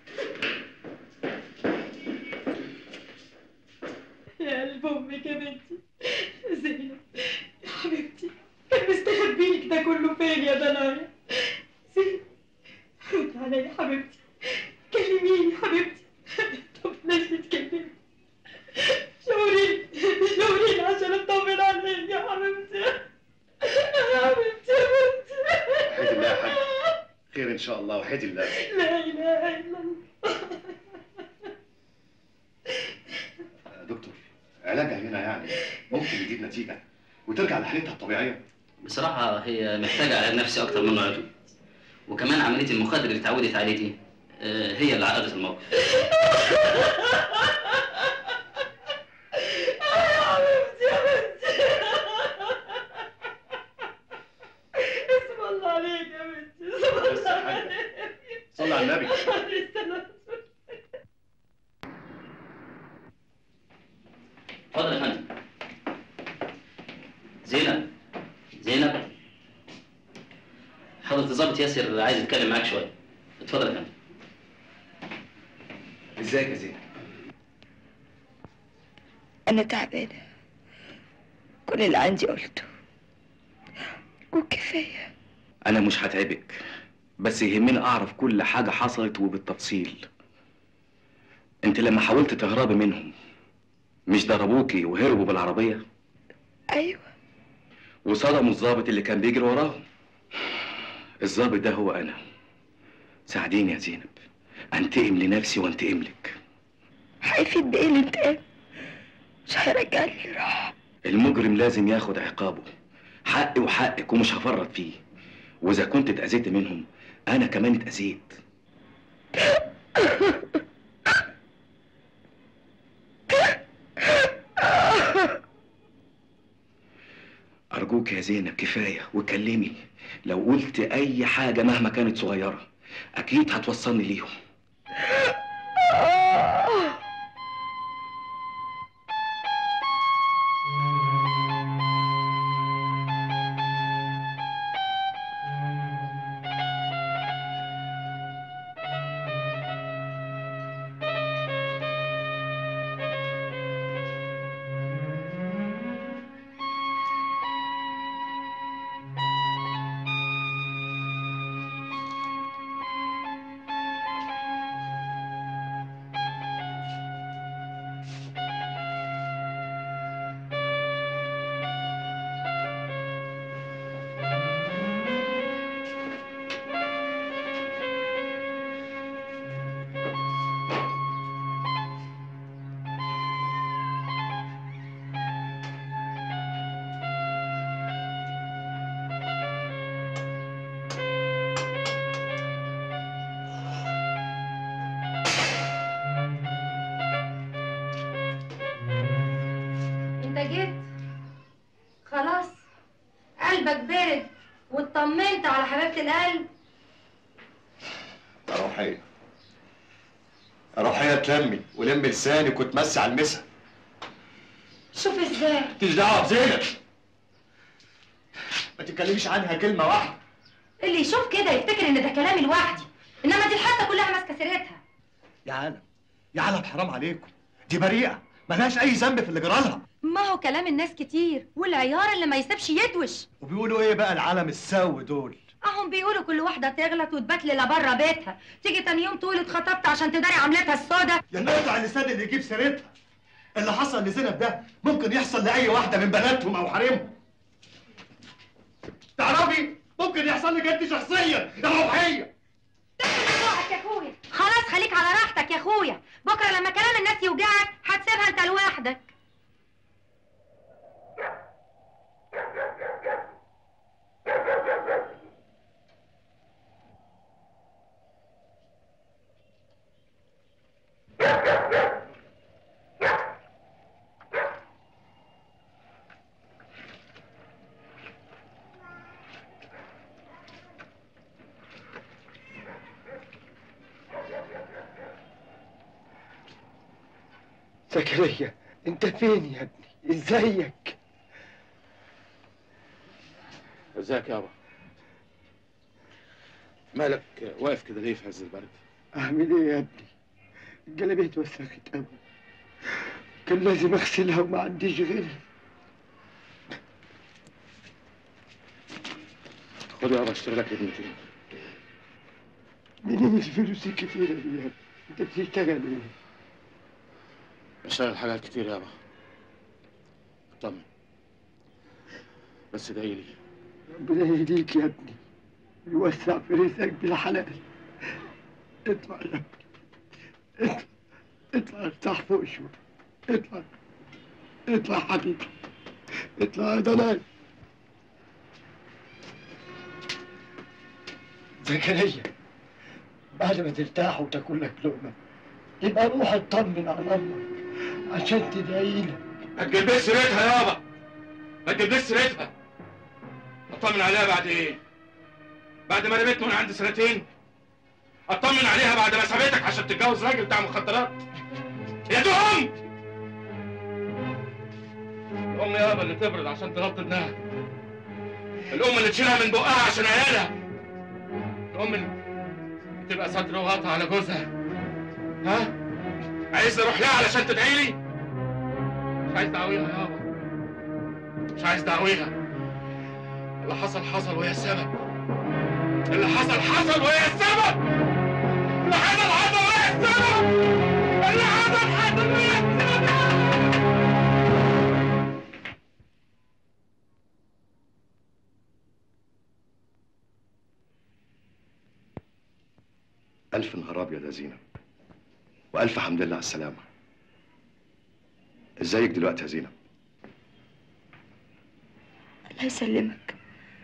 يا قلب امك يا بنتي زينب يا حبيبتي كان مستخبيلك ده كله فين يا دنايا زينب رد عليا يا حبيبتي كلميني يا حبيبتي طب ليش تتكلمي شاوريني شاوريني عشان اطمن عليك يا حبيبتي يا حبيبتي يا بنتي وحيد الله يا حاج خير ان شاء الله وحيد الله لا اله الا الله دكتور علاجها هنا يعني ممكن يجيب نتيجه وترجع لحالتها الطبيعيه بصراحه هي محتاجه علاج نفسي اكتر منه عضوي وكمان عمليه المخدر اللي اتعودت عليه دي آه، هي اللي عقدت الموقف يا حبيبتي يا بنتي اسم الله عليك يا بنتي اسم الله عليك صلي على النبي عليه السلام اتفضل يا فندم زينب زينب حضرة الضابط ياسر عايز يتكلم معاك شويه اتفضل يا فندم ازيك يا زينب أنا تعبانة كل اللي عندي قلته وكفاية أنا مش هتعبك بس يهمني أعرف كل حاجة حصلت وبالتفصيل أنت لما حاولت تهربي منهم مش ضربوكي وهربوا بالعربيه ايوه وصدموا الضابط اللي كان بيجري وراهم الضابط ده هو انا ساعديني يا زينب انتقم لنفسي وانتقم لك هيفيد بايه الانتقام مش هيرجع لي اللي راح المجرم لازم ياخد عقابه حقي وحقك ومش هفرط فيه واذا كنت اتاذيت منهم انا كمان اتاذيت ارجوك يا زينب كفايه وكلمي لو قلت اي حاجه مهما كانت صغيره اكيد هتوصلني ليهم انت جيت خلاص قلبك برد واطمنت على حبيبة القلب يا روحية يا روحية تلمي ولمي لسانك وتمسي على المسا شوف ازاي مالكيش دعوة بزينب ما تتكلميش عنها كلمة واحدة اللي يشوف كده يفتكر ان ده كلامي لوحدي انما دي الحته كلها ماسكه سيرتها يا عالم يا عالم حرام عليكم دي بريئة ملهاش أي ذنب في اللي جرالها ما هو كلام الناس كتير والعيار اللي ما يسيبش يدوش وبيقولوا إيه بقى العالم السو دول اهم بيقولوا كل واحده تغلط وتبات ليله بره بيتها تيجي تاني يوم تقول اتخطبت عشان تداري عملتها السودا يا نقطع اللسان اللي يجيب سيرتها اللي حصل لزينب ده ممكن يحصل لأي واحدة من بناتهم أو حريمهم تعرفي ممكن يحصل لك أنت شخصيا يا روحية روحك يا اخويا خلاص خليك على راحتك يا اخويا بكره لما كلام الناس يوجعك هتسيبها انت لوحدك زكريا انت فين يا ابني ازيك ازيك يابا مالك واقف كده ليه في عز البرد اعمل ايه يا ابني الجلابيه اتوسخت قوي كان لازم اغسلها وما عنديش غيرها خد يابا اشتري لك هدمتين منين الفلوس الكتيره دي يا ابني انت بتشتغل ايه بشتغل حاجات كتير يابا اطمن بس ادعي لي ربنا يهديك يا ابني ويوسع في رزقك بالحلال اطلع يا ابني اطلع اطلع ارتاح فوق شوي اطلع اطلع حبيبي اطلع يا دلال زكريا بعد ما ترتاح وتاكل لك لقمه يبقى روح اطمن على امك عشان تدعي لك ما تجيبش سيرتها يابا ما تجيبش سيرتها اطمن عليها بعد ايه بعد ما رميت من عندي سنتين اطمن عليها بعد ما سابتك عشان تتجوز راجل بتاع مخدرات يا دي ام الام يابا اللي تبرد عشان تغطي ابنها الام اللي تشيلها من بقها عشان عيالها الام اللي تبقى ستر وغطا على جوزها ها عايز اروح لها علشان تدعي لي مش عايز دعويها يابا مش عايز دعويها اللي حصل حصل وهي السبب اللي حصل حصل وهي السبب اللي حصل حصل وهي السبب اللي حصل حصل وهي السبب ألف نهار أبيض يا زينب وألف حمد لله على السلامة ازيك دلوقتي يا زينب؟ الله يسلمك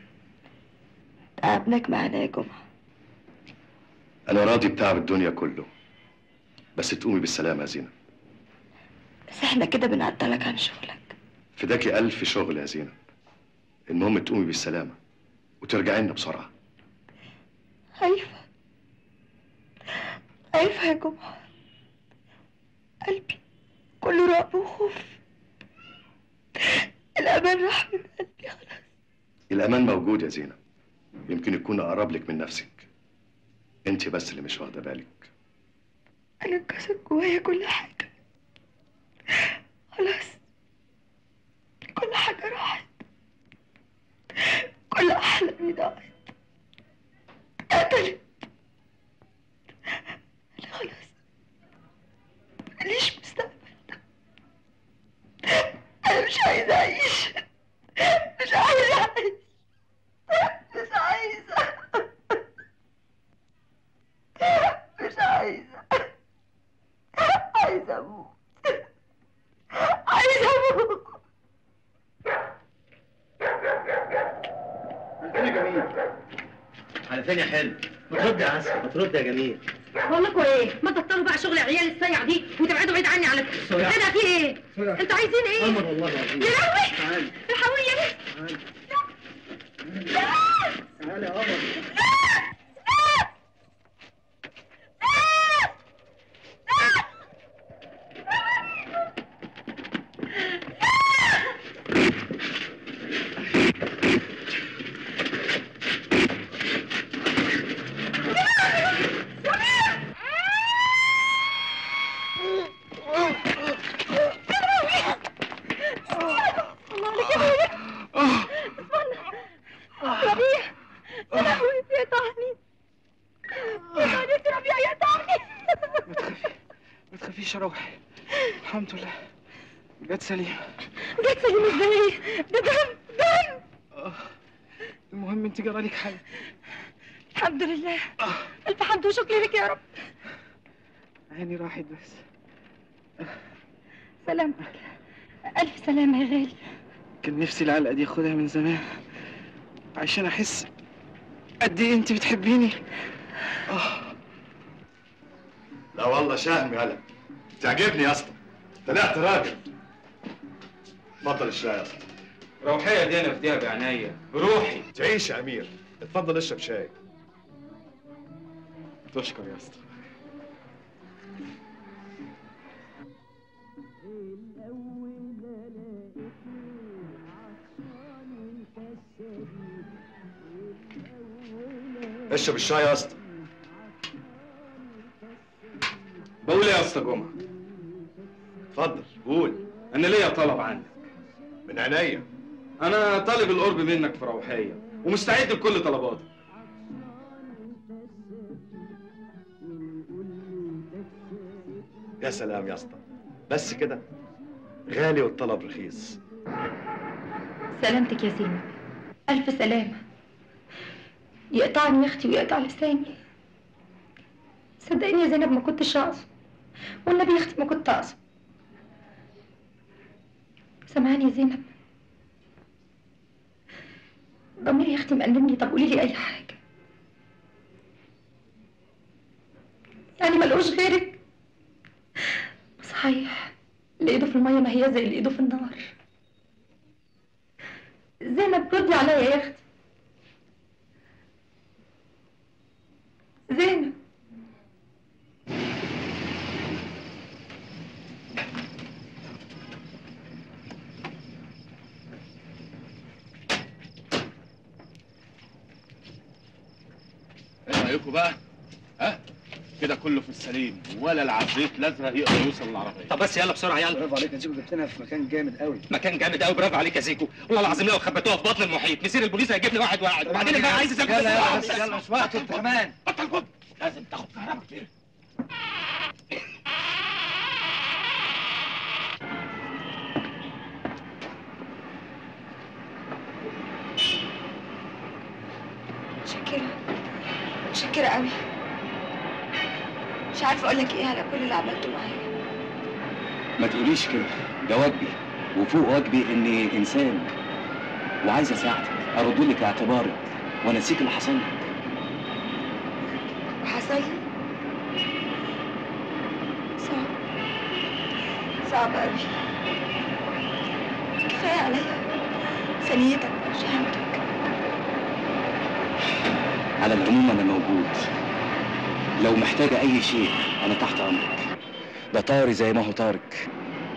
تعبناك معانا يا جمعة أنا راضي بتعب الدنيا كله بس تقومي بالسلامة يا زينب بس احنا كده بنعطلك عن شغلك فداكي ألف شغل يا زينب المهم تقومي بالسلامة وترجعي لنا بسرعة خايفة خايفة يا جمعة قلبي كله رعب وخوف الأمان راح من قلبي خلاص الأمان موجود يا زينب يمكن يكون أقرب لك من نفسك أنت بس اللي مش واخدة بالك أنا انكسر جوايا كل حاجة خلاص كل حاجة راحت كل أحلامي ضاعت اتقتلت أنا خلاص ماليش مستقبل أنا مش عايزة أعيش مش عايزة أعيش مش عايزة مش عايزة عايزة أموت عايزة أموت فين يا جميل؟ على فين يا حلو؟ ما ترد يا عسل ما ترد يا جميل بقول لكم ايه ما تبطلوا بقى شغل العيال السيع دي وتبعدوا بعيد عني على كده سوري. ايه ده في ايه سوري. انتوا عايزين ايه قمر والله العظيم يا لهوي تعالي الحقوني يا بنت تعالي يا قمر الله عليك يا ابويا ربيع يا لهوي يقطعني يقطعني يا ربيع يقطعني ما تخافيش يا روحي الحمد لله جت سليم جت سليم ازاي ده دم دم المهم انت جرى لك حاجه الحمد لله الف حمد وشكر لك يا رب عيني راحت بس سلامتك الف سلامه يا غالي كان نفسي العلقه دي اخدها من زمان عشان احس قد ايه انت بتحبيني لا والله شهم يالا تعجبني يا اسطى طلعت راجل اتفضل الشاي يا اسطى روحية دي انا افديها بعناية روحي تعيش يا امير اتفضل اشرب شاي تشكر يا اسطى اشرب الشاي يا اسطى بقول ايه يا اسطى جمعة اتفضل قول انا ليا طلب عندك من عينيا انا طالب القرب منك في روحية ومستعد لكل طلباتك يا سلام يا اسطى بس كده غالي والطلب رخيص سلامتك يا زينب ألف سلامة يقطعني يا أختي ويقطع لساني صدقيني يا زينب ما كنتش أقصد والنبي يا أختي ما كنت أقصد سامعاني يا زينب ضميري يا أختي مأنبني طب قولي لي أي حاجة يعني ملقوش غيرك صحيح اللي ايده في المية ما هي زي اللي ايده في النار زينب ردي عليا يا اختي زينب ايه رايكم بقى؟ ها؟ كده كله في السليم ولا العفريت الازرق يقدر يوصل للعربيه طب بس يلا بسرعه يلا برافو عليك يا زيكو جبتنا في مكان جامد قوي مكان جامد قوي برافو عليك يا زيكو والله العظيم لو خبيتوها في بطن المحيط مسير البوليس هيجيب لي واحد واحد وبعدين اللي بقى عايز يسافر يلا يلا بس بس يلا مش وقته انت كمان بطل جد لازم تاخد كهرباء كتير متشكرة متشكرة قوي مش عارفه اقول لك ايه على كل اللي عملته معايا ما تقوليش كده ده واجبي وفوق واجبي اني انسان وعايز اساعدك ارد لك اعتبارك وانسيك اللي حصل لك وحصل لي صعب صعب قوي كفايه عليا ثانيتك وشهامتك على العموم انا موجود لو محتاجه اي شيء انا تحت امرك ده طاري زي ما هو طارق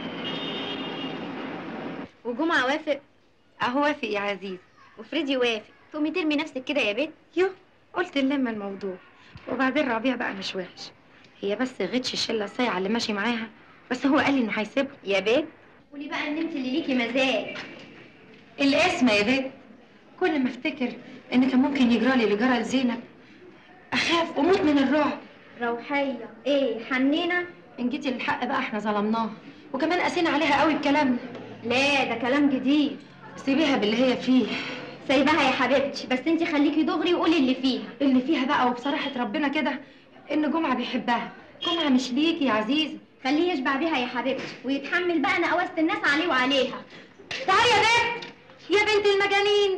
وجمعة وافق اهو وافق يا عزيز وفريدي وافق تقومي ترمي نفسك كده يا بنت يو قلت نلم الموضوع وبعدين ربيع بقى مش وحش هي بس غتش الشله الصايعه اللي ماشي معاها بس هو قال لي انه هيسيبها يا بنت قولي بقى ان انت اللي ليكي مزاج الاسم يا بنت كل ما افتكر ان كان ممكن يجرى لي اللي جرى لزينب اخاف واموت من الرعب روحيه ايه حنينه ان جيتي للحق بقى احنا ظلمناها وكمان قاسينا عليها قوي بكلامنا لا ده كلام جديد سيبيها باللي هي فيه سايباها يا حبيبتي بس انت خليكي دغري وقولي اللي فيها اللي فيها بقى وبصراحه ربنا كده ان جمعه بيحبها جمعه مش ليكي يا عزيزه خليه يشبع بيها يا حبيبتي ويتحمل بقى نقوست الناس عليه وعليها تعالي يا بنت يا بنت المجانين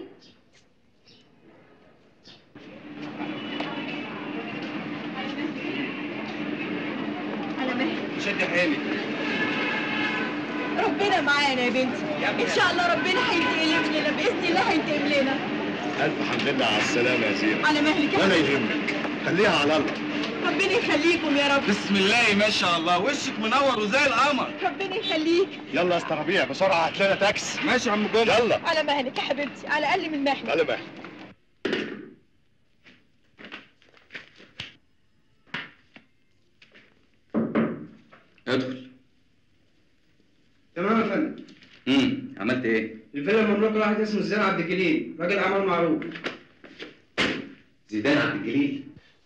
انا مهدي شد حيلي ربنا معانا يا بنتي ان شاء الله ربنا هينتقم لنا باذن الله هينتقم لنا الف حمد لله على السلامه يا زينب على مهلك يا ولا حبيبي. يهمك خليها على الله ربنا يخليكم يا رب بسم الله ما شاء الله وشك منور وزي القمر ربنا يخليك يلا يا اسطى ربيع بسرعه هات لنا تاكسي ماشي يا عم جمعه يلا على مهلك يا حبيبتي على الاقل من مهلك على مهلك ادخل تمام يا فندم امم عملت ايه الفيلا مملوك لواحد اسمه زين عبد الجليل راجل اعمال معروف زيدان عبد الجليل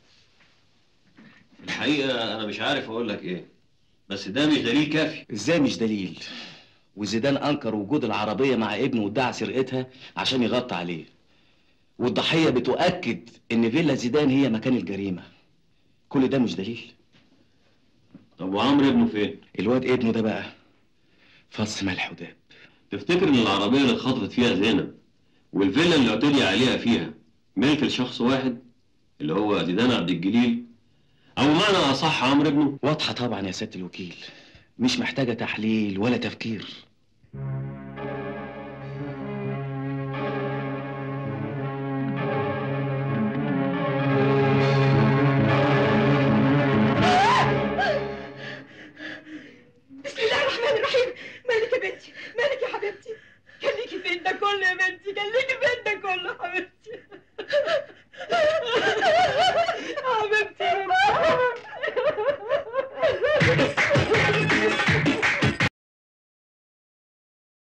الحقيقة أنا مش عارف أقول لك إيه بس ده مش دليل كافي ازاي مش دليل وزيدان انكر وجود العربيه مع ابنه وادعى سرقتها عشان يغطي عليه والضحيه بتؤكد ان فيلا زيدان هي مكان الجريمه كل ده مش دليل طب وعمرو ابنه فين؟ الواد ابنه ده بقى فص ملح وداب تفتكر إن العربية اللي اتخطفت فيها زينب والفيلا اللي اعتدي عليها فيها ملك لشخص واحد اللي هو زيدان عبد الجليل أو معنى أصح عمرو ابنه؟ واضحه طبعا يا سياده الوكيل مش محتاجه تحليل ولا تفكير بسم الله الرحمن الرحيم مالك يا بنتي مالك يا حبيبتي كان ليكي فين ده كله يا بنتي كان ليكي فين ده كله حبيبتي حبيبتي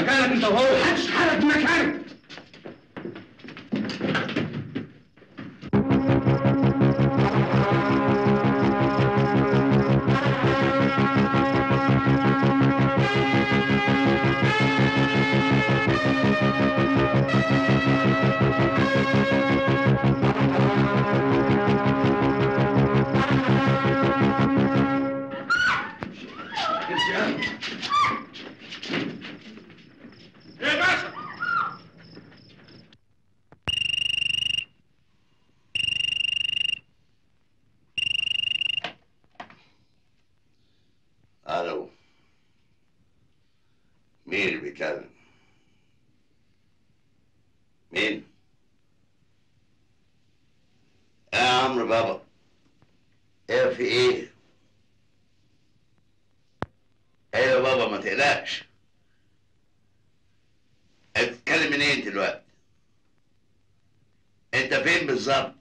مكانك انت وهو محدش اتحرك من مكانه ايه يا باشا الو مين اللي بيتكلم؟ مين؟ يا عمرو بابا ايه في ايه؟ ايوه بابا ما تقلقش انت بتتكلم منين دلوقتي؟ انت فين بالظبط؟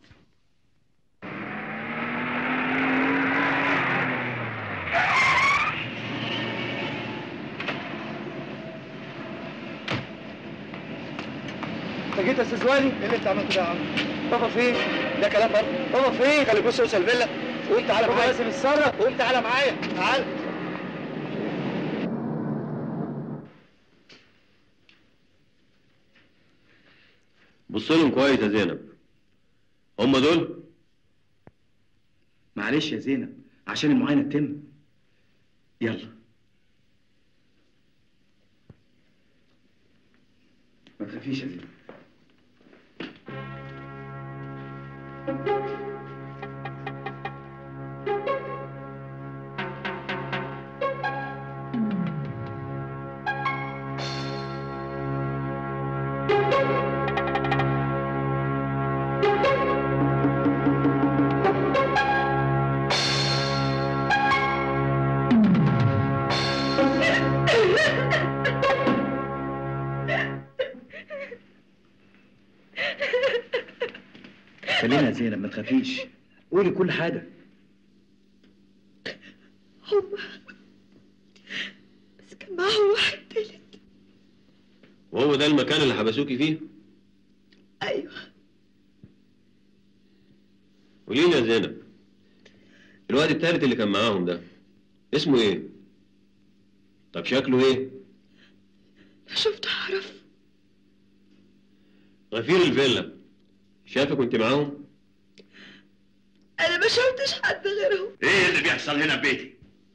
انت جيت يا استاذ والي ايه اللي انت عملته ده يا عم بابا فين ده كلام برضه بابا فين خلي بص اوصل الفيلا قوم تعالى معايا بابا لازم يتصرف قوم تعالى معايا تعال بص لهم كويس يا زينب هم دول معلش يا زينب عشان المعاينه تتم يلا ما تخافيش يا زينب خلينا يا زينب ما تخافيش قولي كل حاجه هم بس كان معاهم واحد تالت وهو ده المكان اللي حبسوكي فيه ايوه قولي لي يا زينب الواد التالت اللي كان معاهم ده اسمه ايه طب شكله ايه لا شفت اعرف غفير الفيلا شافك وانت معاهم انا ما شفتش حد غيرهم ايه اللي بيحصل هنا في بيتي؟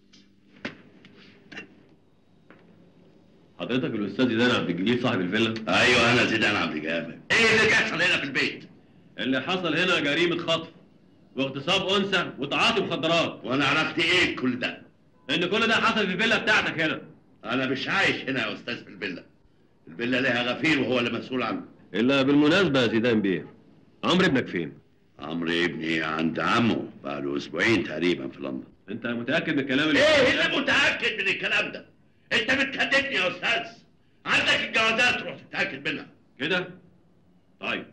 حضرتك الاستاذ زيدان عبد الجليل صاحب الفيلا ايوه انا زيدان عبد الجابر ايه اللي بيحصل هنا في البيت؟ اللي حصل هنا جريمه خطف واغتصاب انثى وتعاطي مخدرات وانا عرفت ايه كل ده؟ ان كل ده حصل في الفيلا بتاعتك هنا انا مش عايش هنا يا استاذ في الفيلا الفيلا لها غفير وهو اللي مسؤول عنه الا بالمناسبه يا زيدان بيه عمرو ابنك فين عمرو ابني عند عمه بقاله اسبوعين تقريبا في لندن انت متاكد من الكلام اللي ايه اللي متاكد من الكلام ده؟ انت بتكذبني يا استاذ عندك الجوازات تروح تتاكد منها كده طيب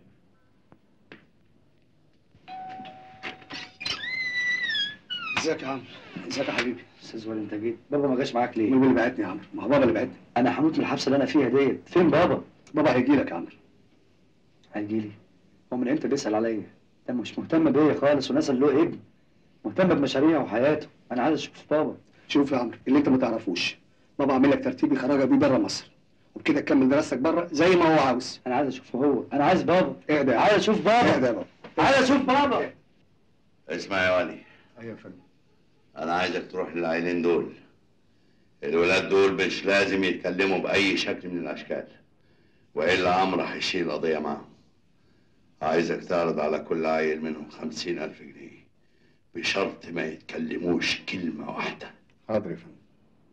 ازيك يا عمرو ازيك يا حبيبي استاذ ولي انت جيت بابا ما جاش معاك ليه مين اللي بعتني يا عمرو ما هو بابا اللي بعتني انا هموت من الحبسه اللي انا فيها ديت فين بابا بابا هيجي لك يا عمرو هيجي لي هو من امتى بيسال عليا ده مش مهتم بيا خالص ونازل له ابن مهتم بمشاريعه وحياته انا عايز اشوف بابا شوف يا عمرو اللي انت ما تعرفوش بابا عامل لك ترتيب يخرجك بيه بره مصر وبكده تكمل دراستك بره زي ما هو عاوز انا عايز اشوفه هو انا عايز بابا اهدى عايز اشوف بابا اهدى يا بابا عايز اشوف بابا اسمع يا ولي ايوه يا فندم انا عايزك تروح للعيلين دول الولاد دول مش لازم يتكلموا باي شكل من الاشكال والا عمرو هيشيل القضيه معاهم عايزك تعرض على كل عيل منهم خمسين الف جنيه بشرط ما يتكلموش كلمه واحده حاضر يا فندم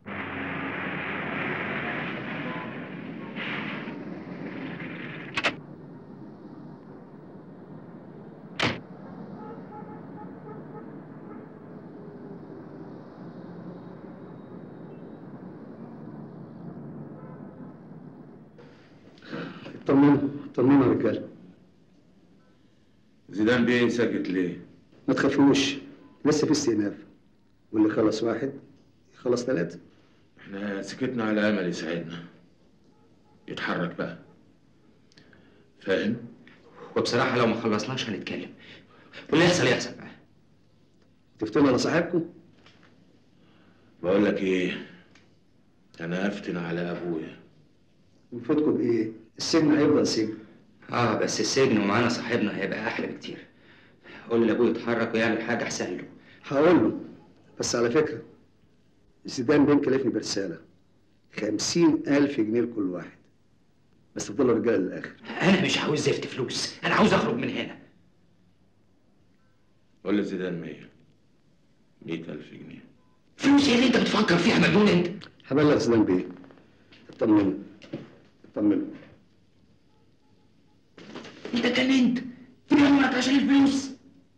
اطمنوا اطمنوا يا رجاله زيدان بيه ساكت ليه؟ ما تخافوش لسه في استئناف واللي خلص واحد يخلص ثلاثة احنا سكتنا على امل يساعدنا يتحرك بقى فاهم؟ وبصراحه لو ما خلصناش هنتكلم واللي يحصل يحصل بقى تفتنوا على صاحبكم؟ بقول لك ايه انا افتن على ابويا يفوتكم بايه؟ السجن هيفضل سجن اه بس السجن ومعانا صاحبنا هيبقى احلى بكتير قول لابوه يتحرك ويعمل حاجه احسن له هقول له بس على فكرة زيدان بين كلفني برسالة خمسين ألف جنيه لكل واحد بس تفضلوا رجالة للآخر انا مش عاوز زفت فلوس انا عاوز اخرج من هنا قول لزيدان 100 100000 جنيه فلوس ايه اللي انت بتفكر فيها مجنون انت هبلغ زيدان بيه اطمنوا اطمنوا انت اتجننت في عمرك عشان الفلوس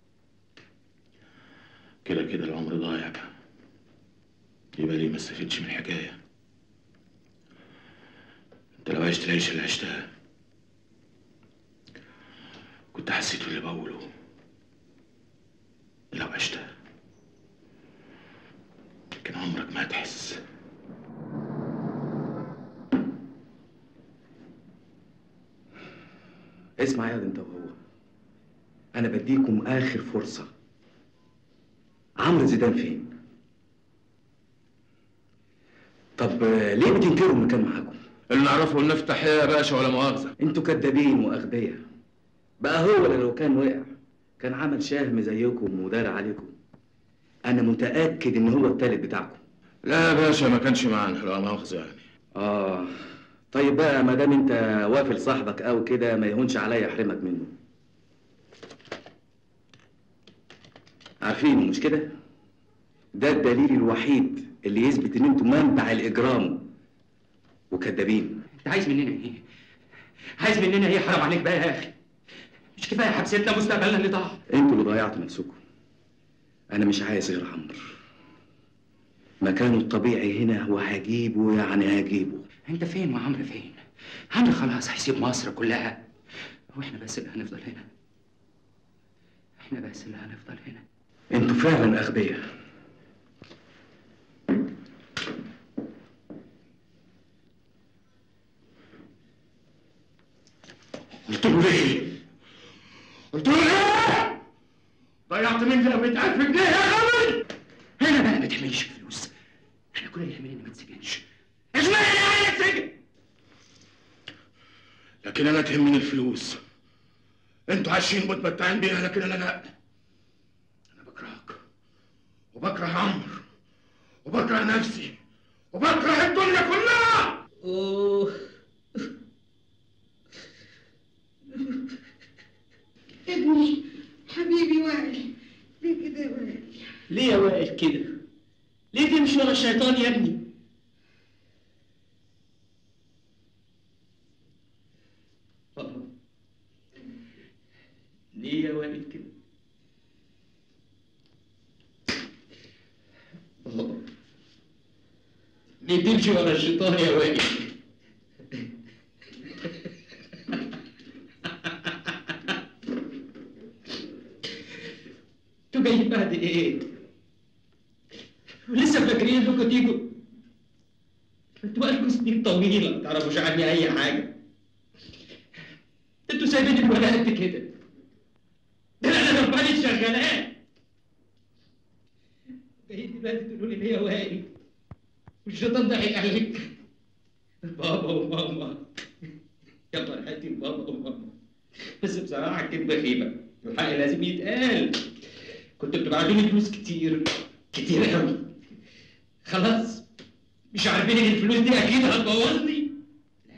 كده كده العمر ضايع يبقى ليه ما استفدش من الحكايه انت لو عشت العيشه اللي عشتها كنت حسيت اللي بقوله لو عشتها لكن عمرك ما هتحس اسمع يا انت وهو انا بديكم اخر فرصه عمرو زيدان فين طب آه، ليه بتنكروا انه كان معاكم اللي نعرفه ان نفتح ايه يا باشا ولا مؤاخذه انتوا كدابين واغبياء بقى هو اللي لو كان وقع كان عمل شهم زيكم ودار عليكم انا متاكد ان هو التالت بتاعكم لا يا باشا ما كانش معانا لا مؤاخذه يعني اه طيب بقى ما دام انت وافل صاحبك او كده ما يهونش عليا احرمك منه عارفين مش كده ده الدليل الوحيد اللي يثبت ان انتوا منبع الاجرام وكدابين انت عايز مننا ايه عايز مننا ايه حرام عليك بقى يا اخي مش كفايه حبستنا مستقبلنا اللي ضاع انتوا اللي ضيعتوا نفسكم انا مش عايز غير عمرو مكانه الطبيعي هنا وهجيبه يعني هجيبه انت فين وعمرو فين عمرو خلاص هيسيب مصر كلها واحنا بس اللي هنفضل هنا احنا بس اللي هنفضل هنا انتوا فعلا اغبياء قلت له ليه؟ قلت له ليه؟ ضيعت مني 100000 جنيه يا غبي هنا بقى ما تعملش فلوس احنا كل اللي يهمنا ما تسجنش اشمعنى يعني تسجن لكن انا تهمني الفلوس انتوا عايشين متمتعين بيها لكن انا لا انا بكرهك وبكره عمرو وبكره نفسي وبكره الدنيا كلها اوه ابني حبيبي وائل ليه كده يا وائل ليه يا وائل كده؟ ليه تمشي ورا الشيطان يا ابني؟ بابا ليه يا وائل كده؟ بابا ليه تمشي ورا الشيطان يا وائل؟ انتوا جايين بعد ايه؟ ولسه فاكرين انكم تيجوا انتوا بقالكم سنين طويلة ما تعرفوش عني أي حاجة انتوا سايبين الولا قد كده ده أنا رباني شغالات جايين دلوقتي تقولوا لي ليه يا وائل والشيطان ضحك عليك بابا وماما يلا هاتي بابا وماما بس بصراحة الكدبة خيبة الحق لازم يتقال كنت بتبعتوا لي فلوس كتير كتير قوي خلاص مش عارفين ان الفلوس دي اكيد هتبوظني لا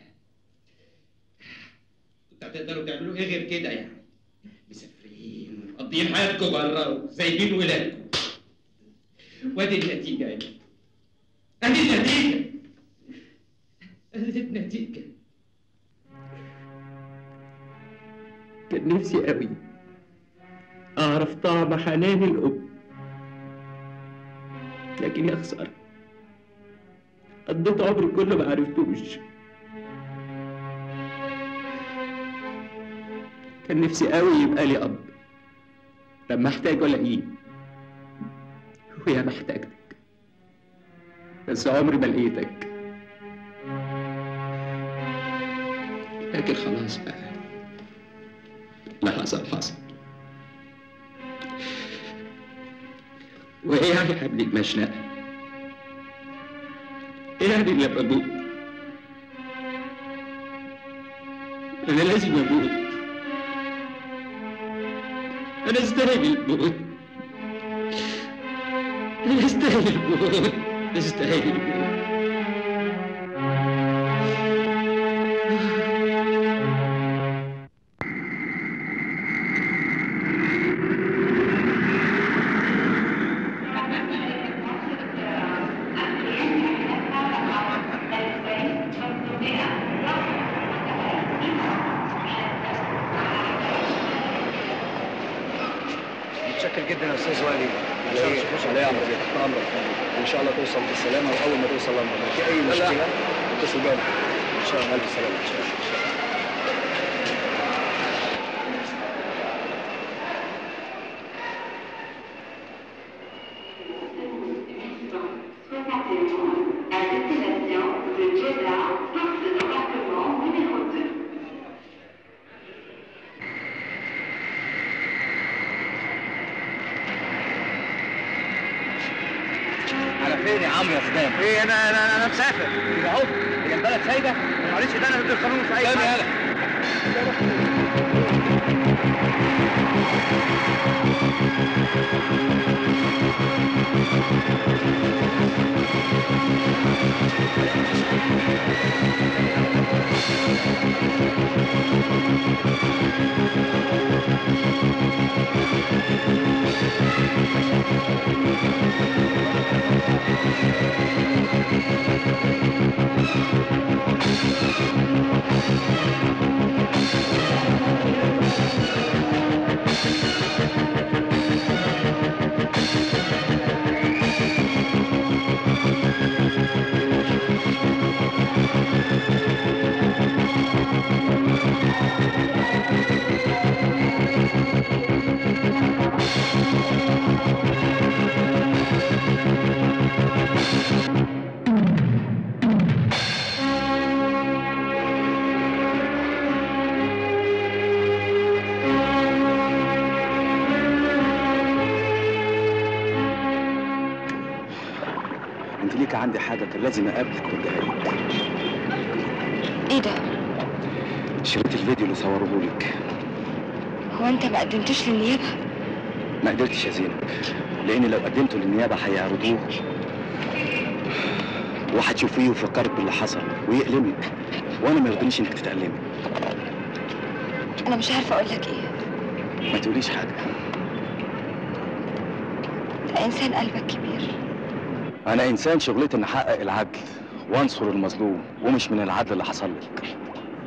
كنتوا هتقدروا تعملوا ايه غير كده يعني مسافرين ومقضيين حياتكم بره وسايبين ولادكم وادي النتيجة يعني ادي النتيجة ادي النتيجة كان نفسي قوي أعرف طعم حنان الأم لكن يا خسارة قضيت عمري كله ما عرفتوش كان نفسي قوي يبقى لي أب لما أحتاجه ألاقيه ويا ما احتاجتك بس عمري ما لقيتك لكن خلاص بقى اللي حصل حصل وايه يعني حبل المشنقة؟ ايه يعني لما اموت؟ انا لازم اموت انا استاهل الموت انا استاهل الموت استاهل الموت متشكر جدا يا استاذ وائل ان شاء الله تخش عليا عمرك تحت امرك ان شاء الله توصل بالسلامه واول ما توصل لندن لو في اي مشكله اتصل بيا ان شاء الله الف سلامه ان شاء الله على فين يا عمرو يا سلام؟ ايه انا انا انا مسافر كده اهو هي البلد سايبه معلش ده انا ضد القانون في اي حاجه يلا انت ليك عندي حاجه كان لازم اقابلك واديها لك ايه ده؟ شريط الفيديو اللي صوروه لك هو انت ما قدمتوش للنيابه؟ ما قدرتش يا زينب لان لو قدمته للنيابه هيعرضوه وهتشوفيه ويفكرك باللي حصل ويألمك وانا ما يرضينيش انك تتألمي انا مش عارفه اقول لك ايه ما تقوليش حاجه انت انسان قلبك كبير انا انسان شغلتي اني احقق العدل وانصر المظلوم ومش من العدل اللي حصل لك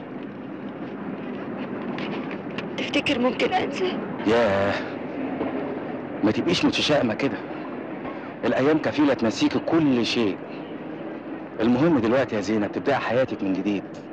تفتكر ممكن انسى ياه ما تبقيش متشائمه كده الايام كفيله تنسيكي كل شيء المهم دلوقتي يا زينب تبدأي حياتك من جديد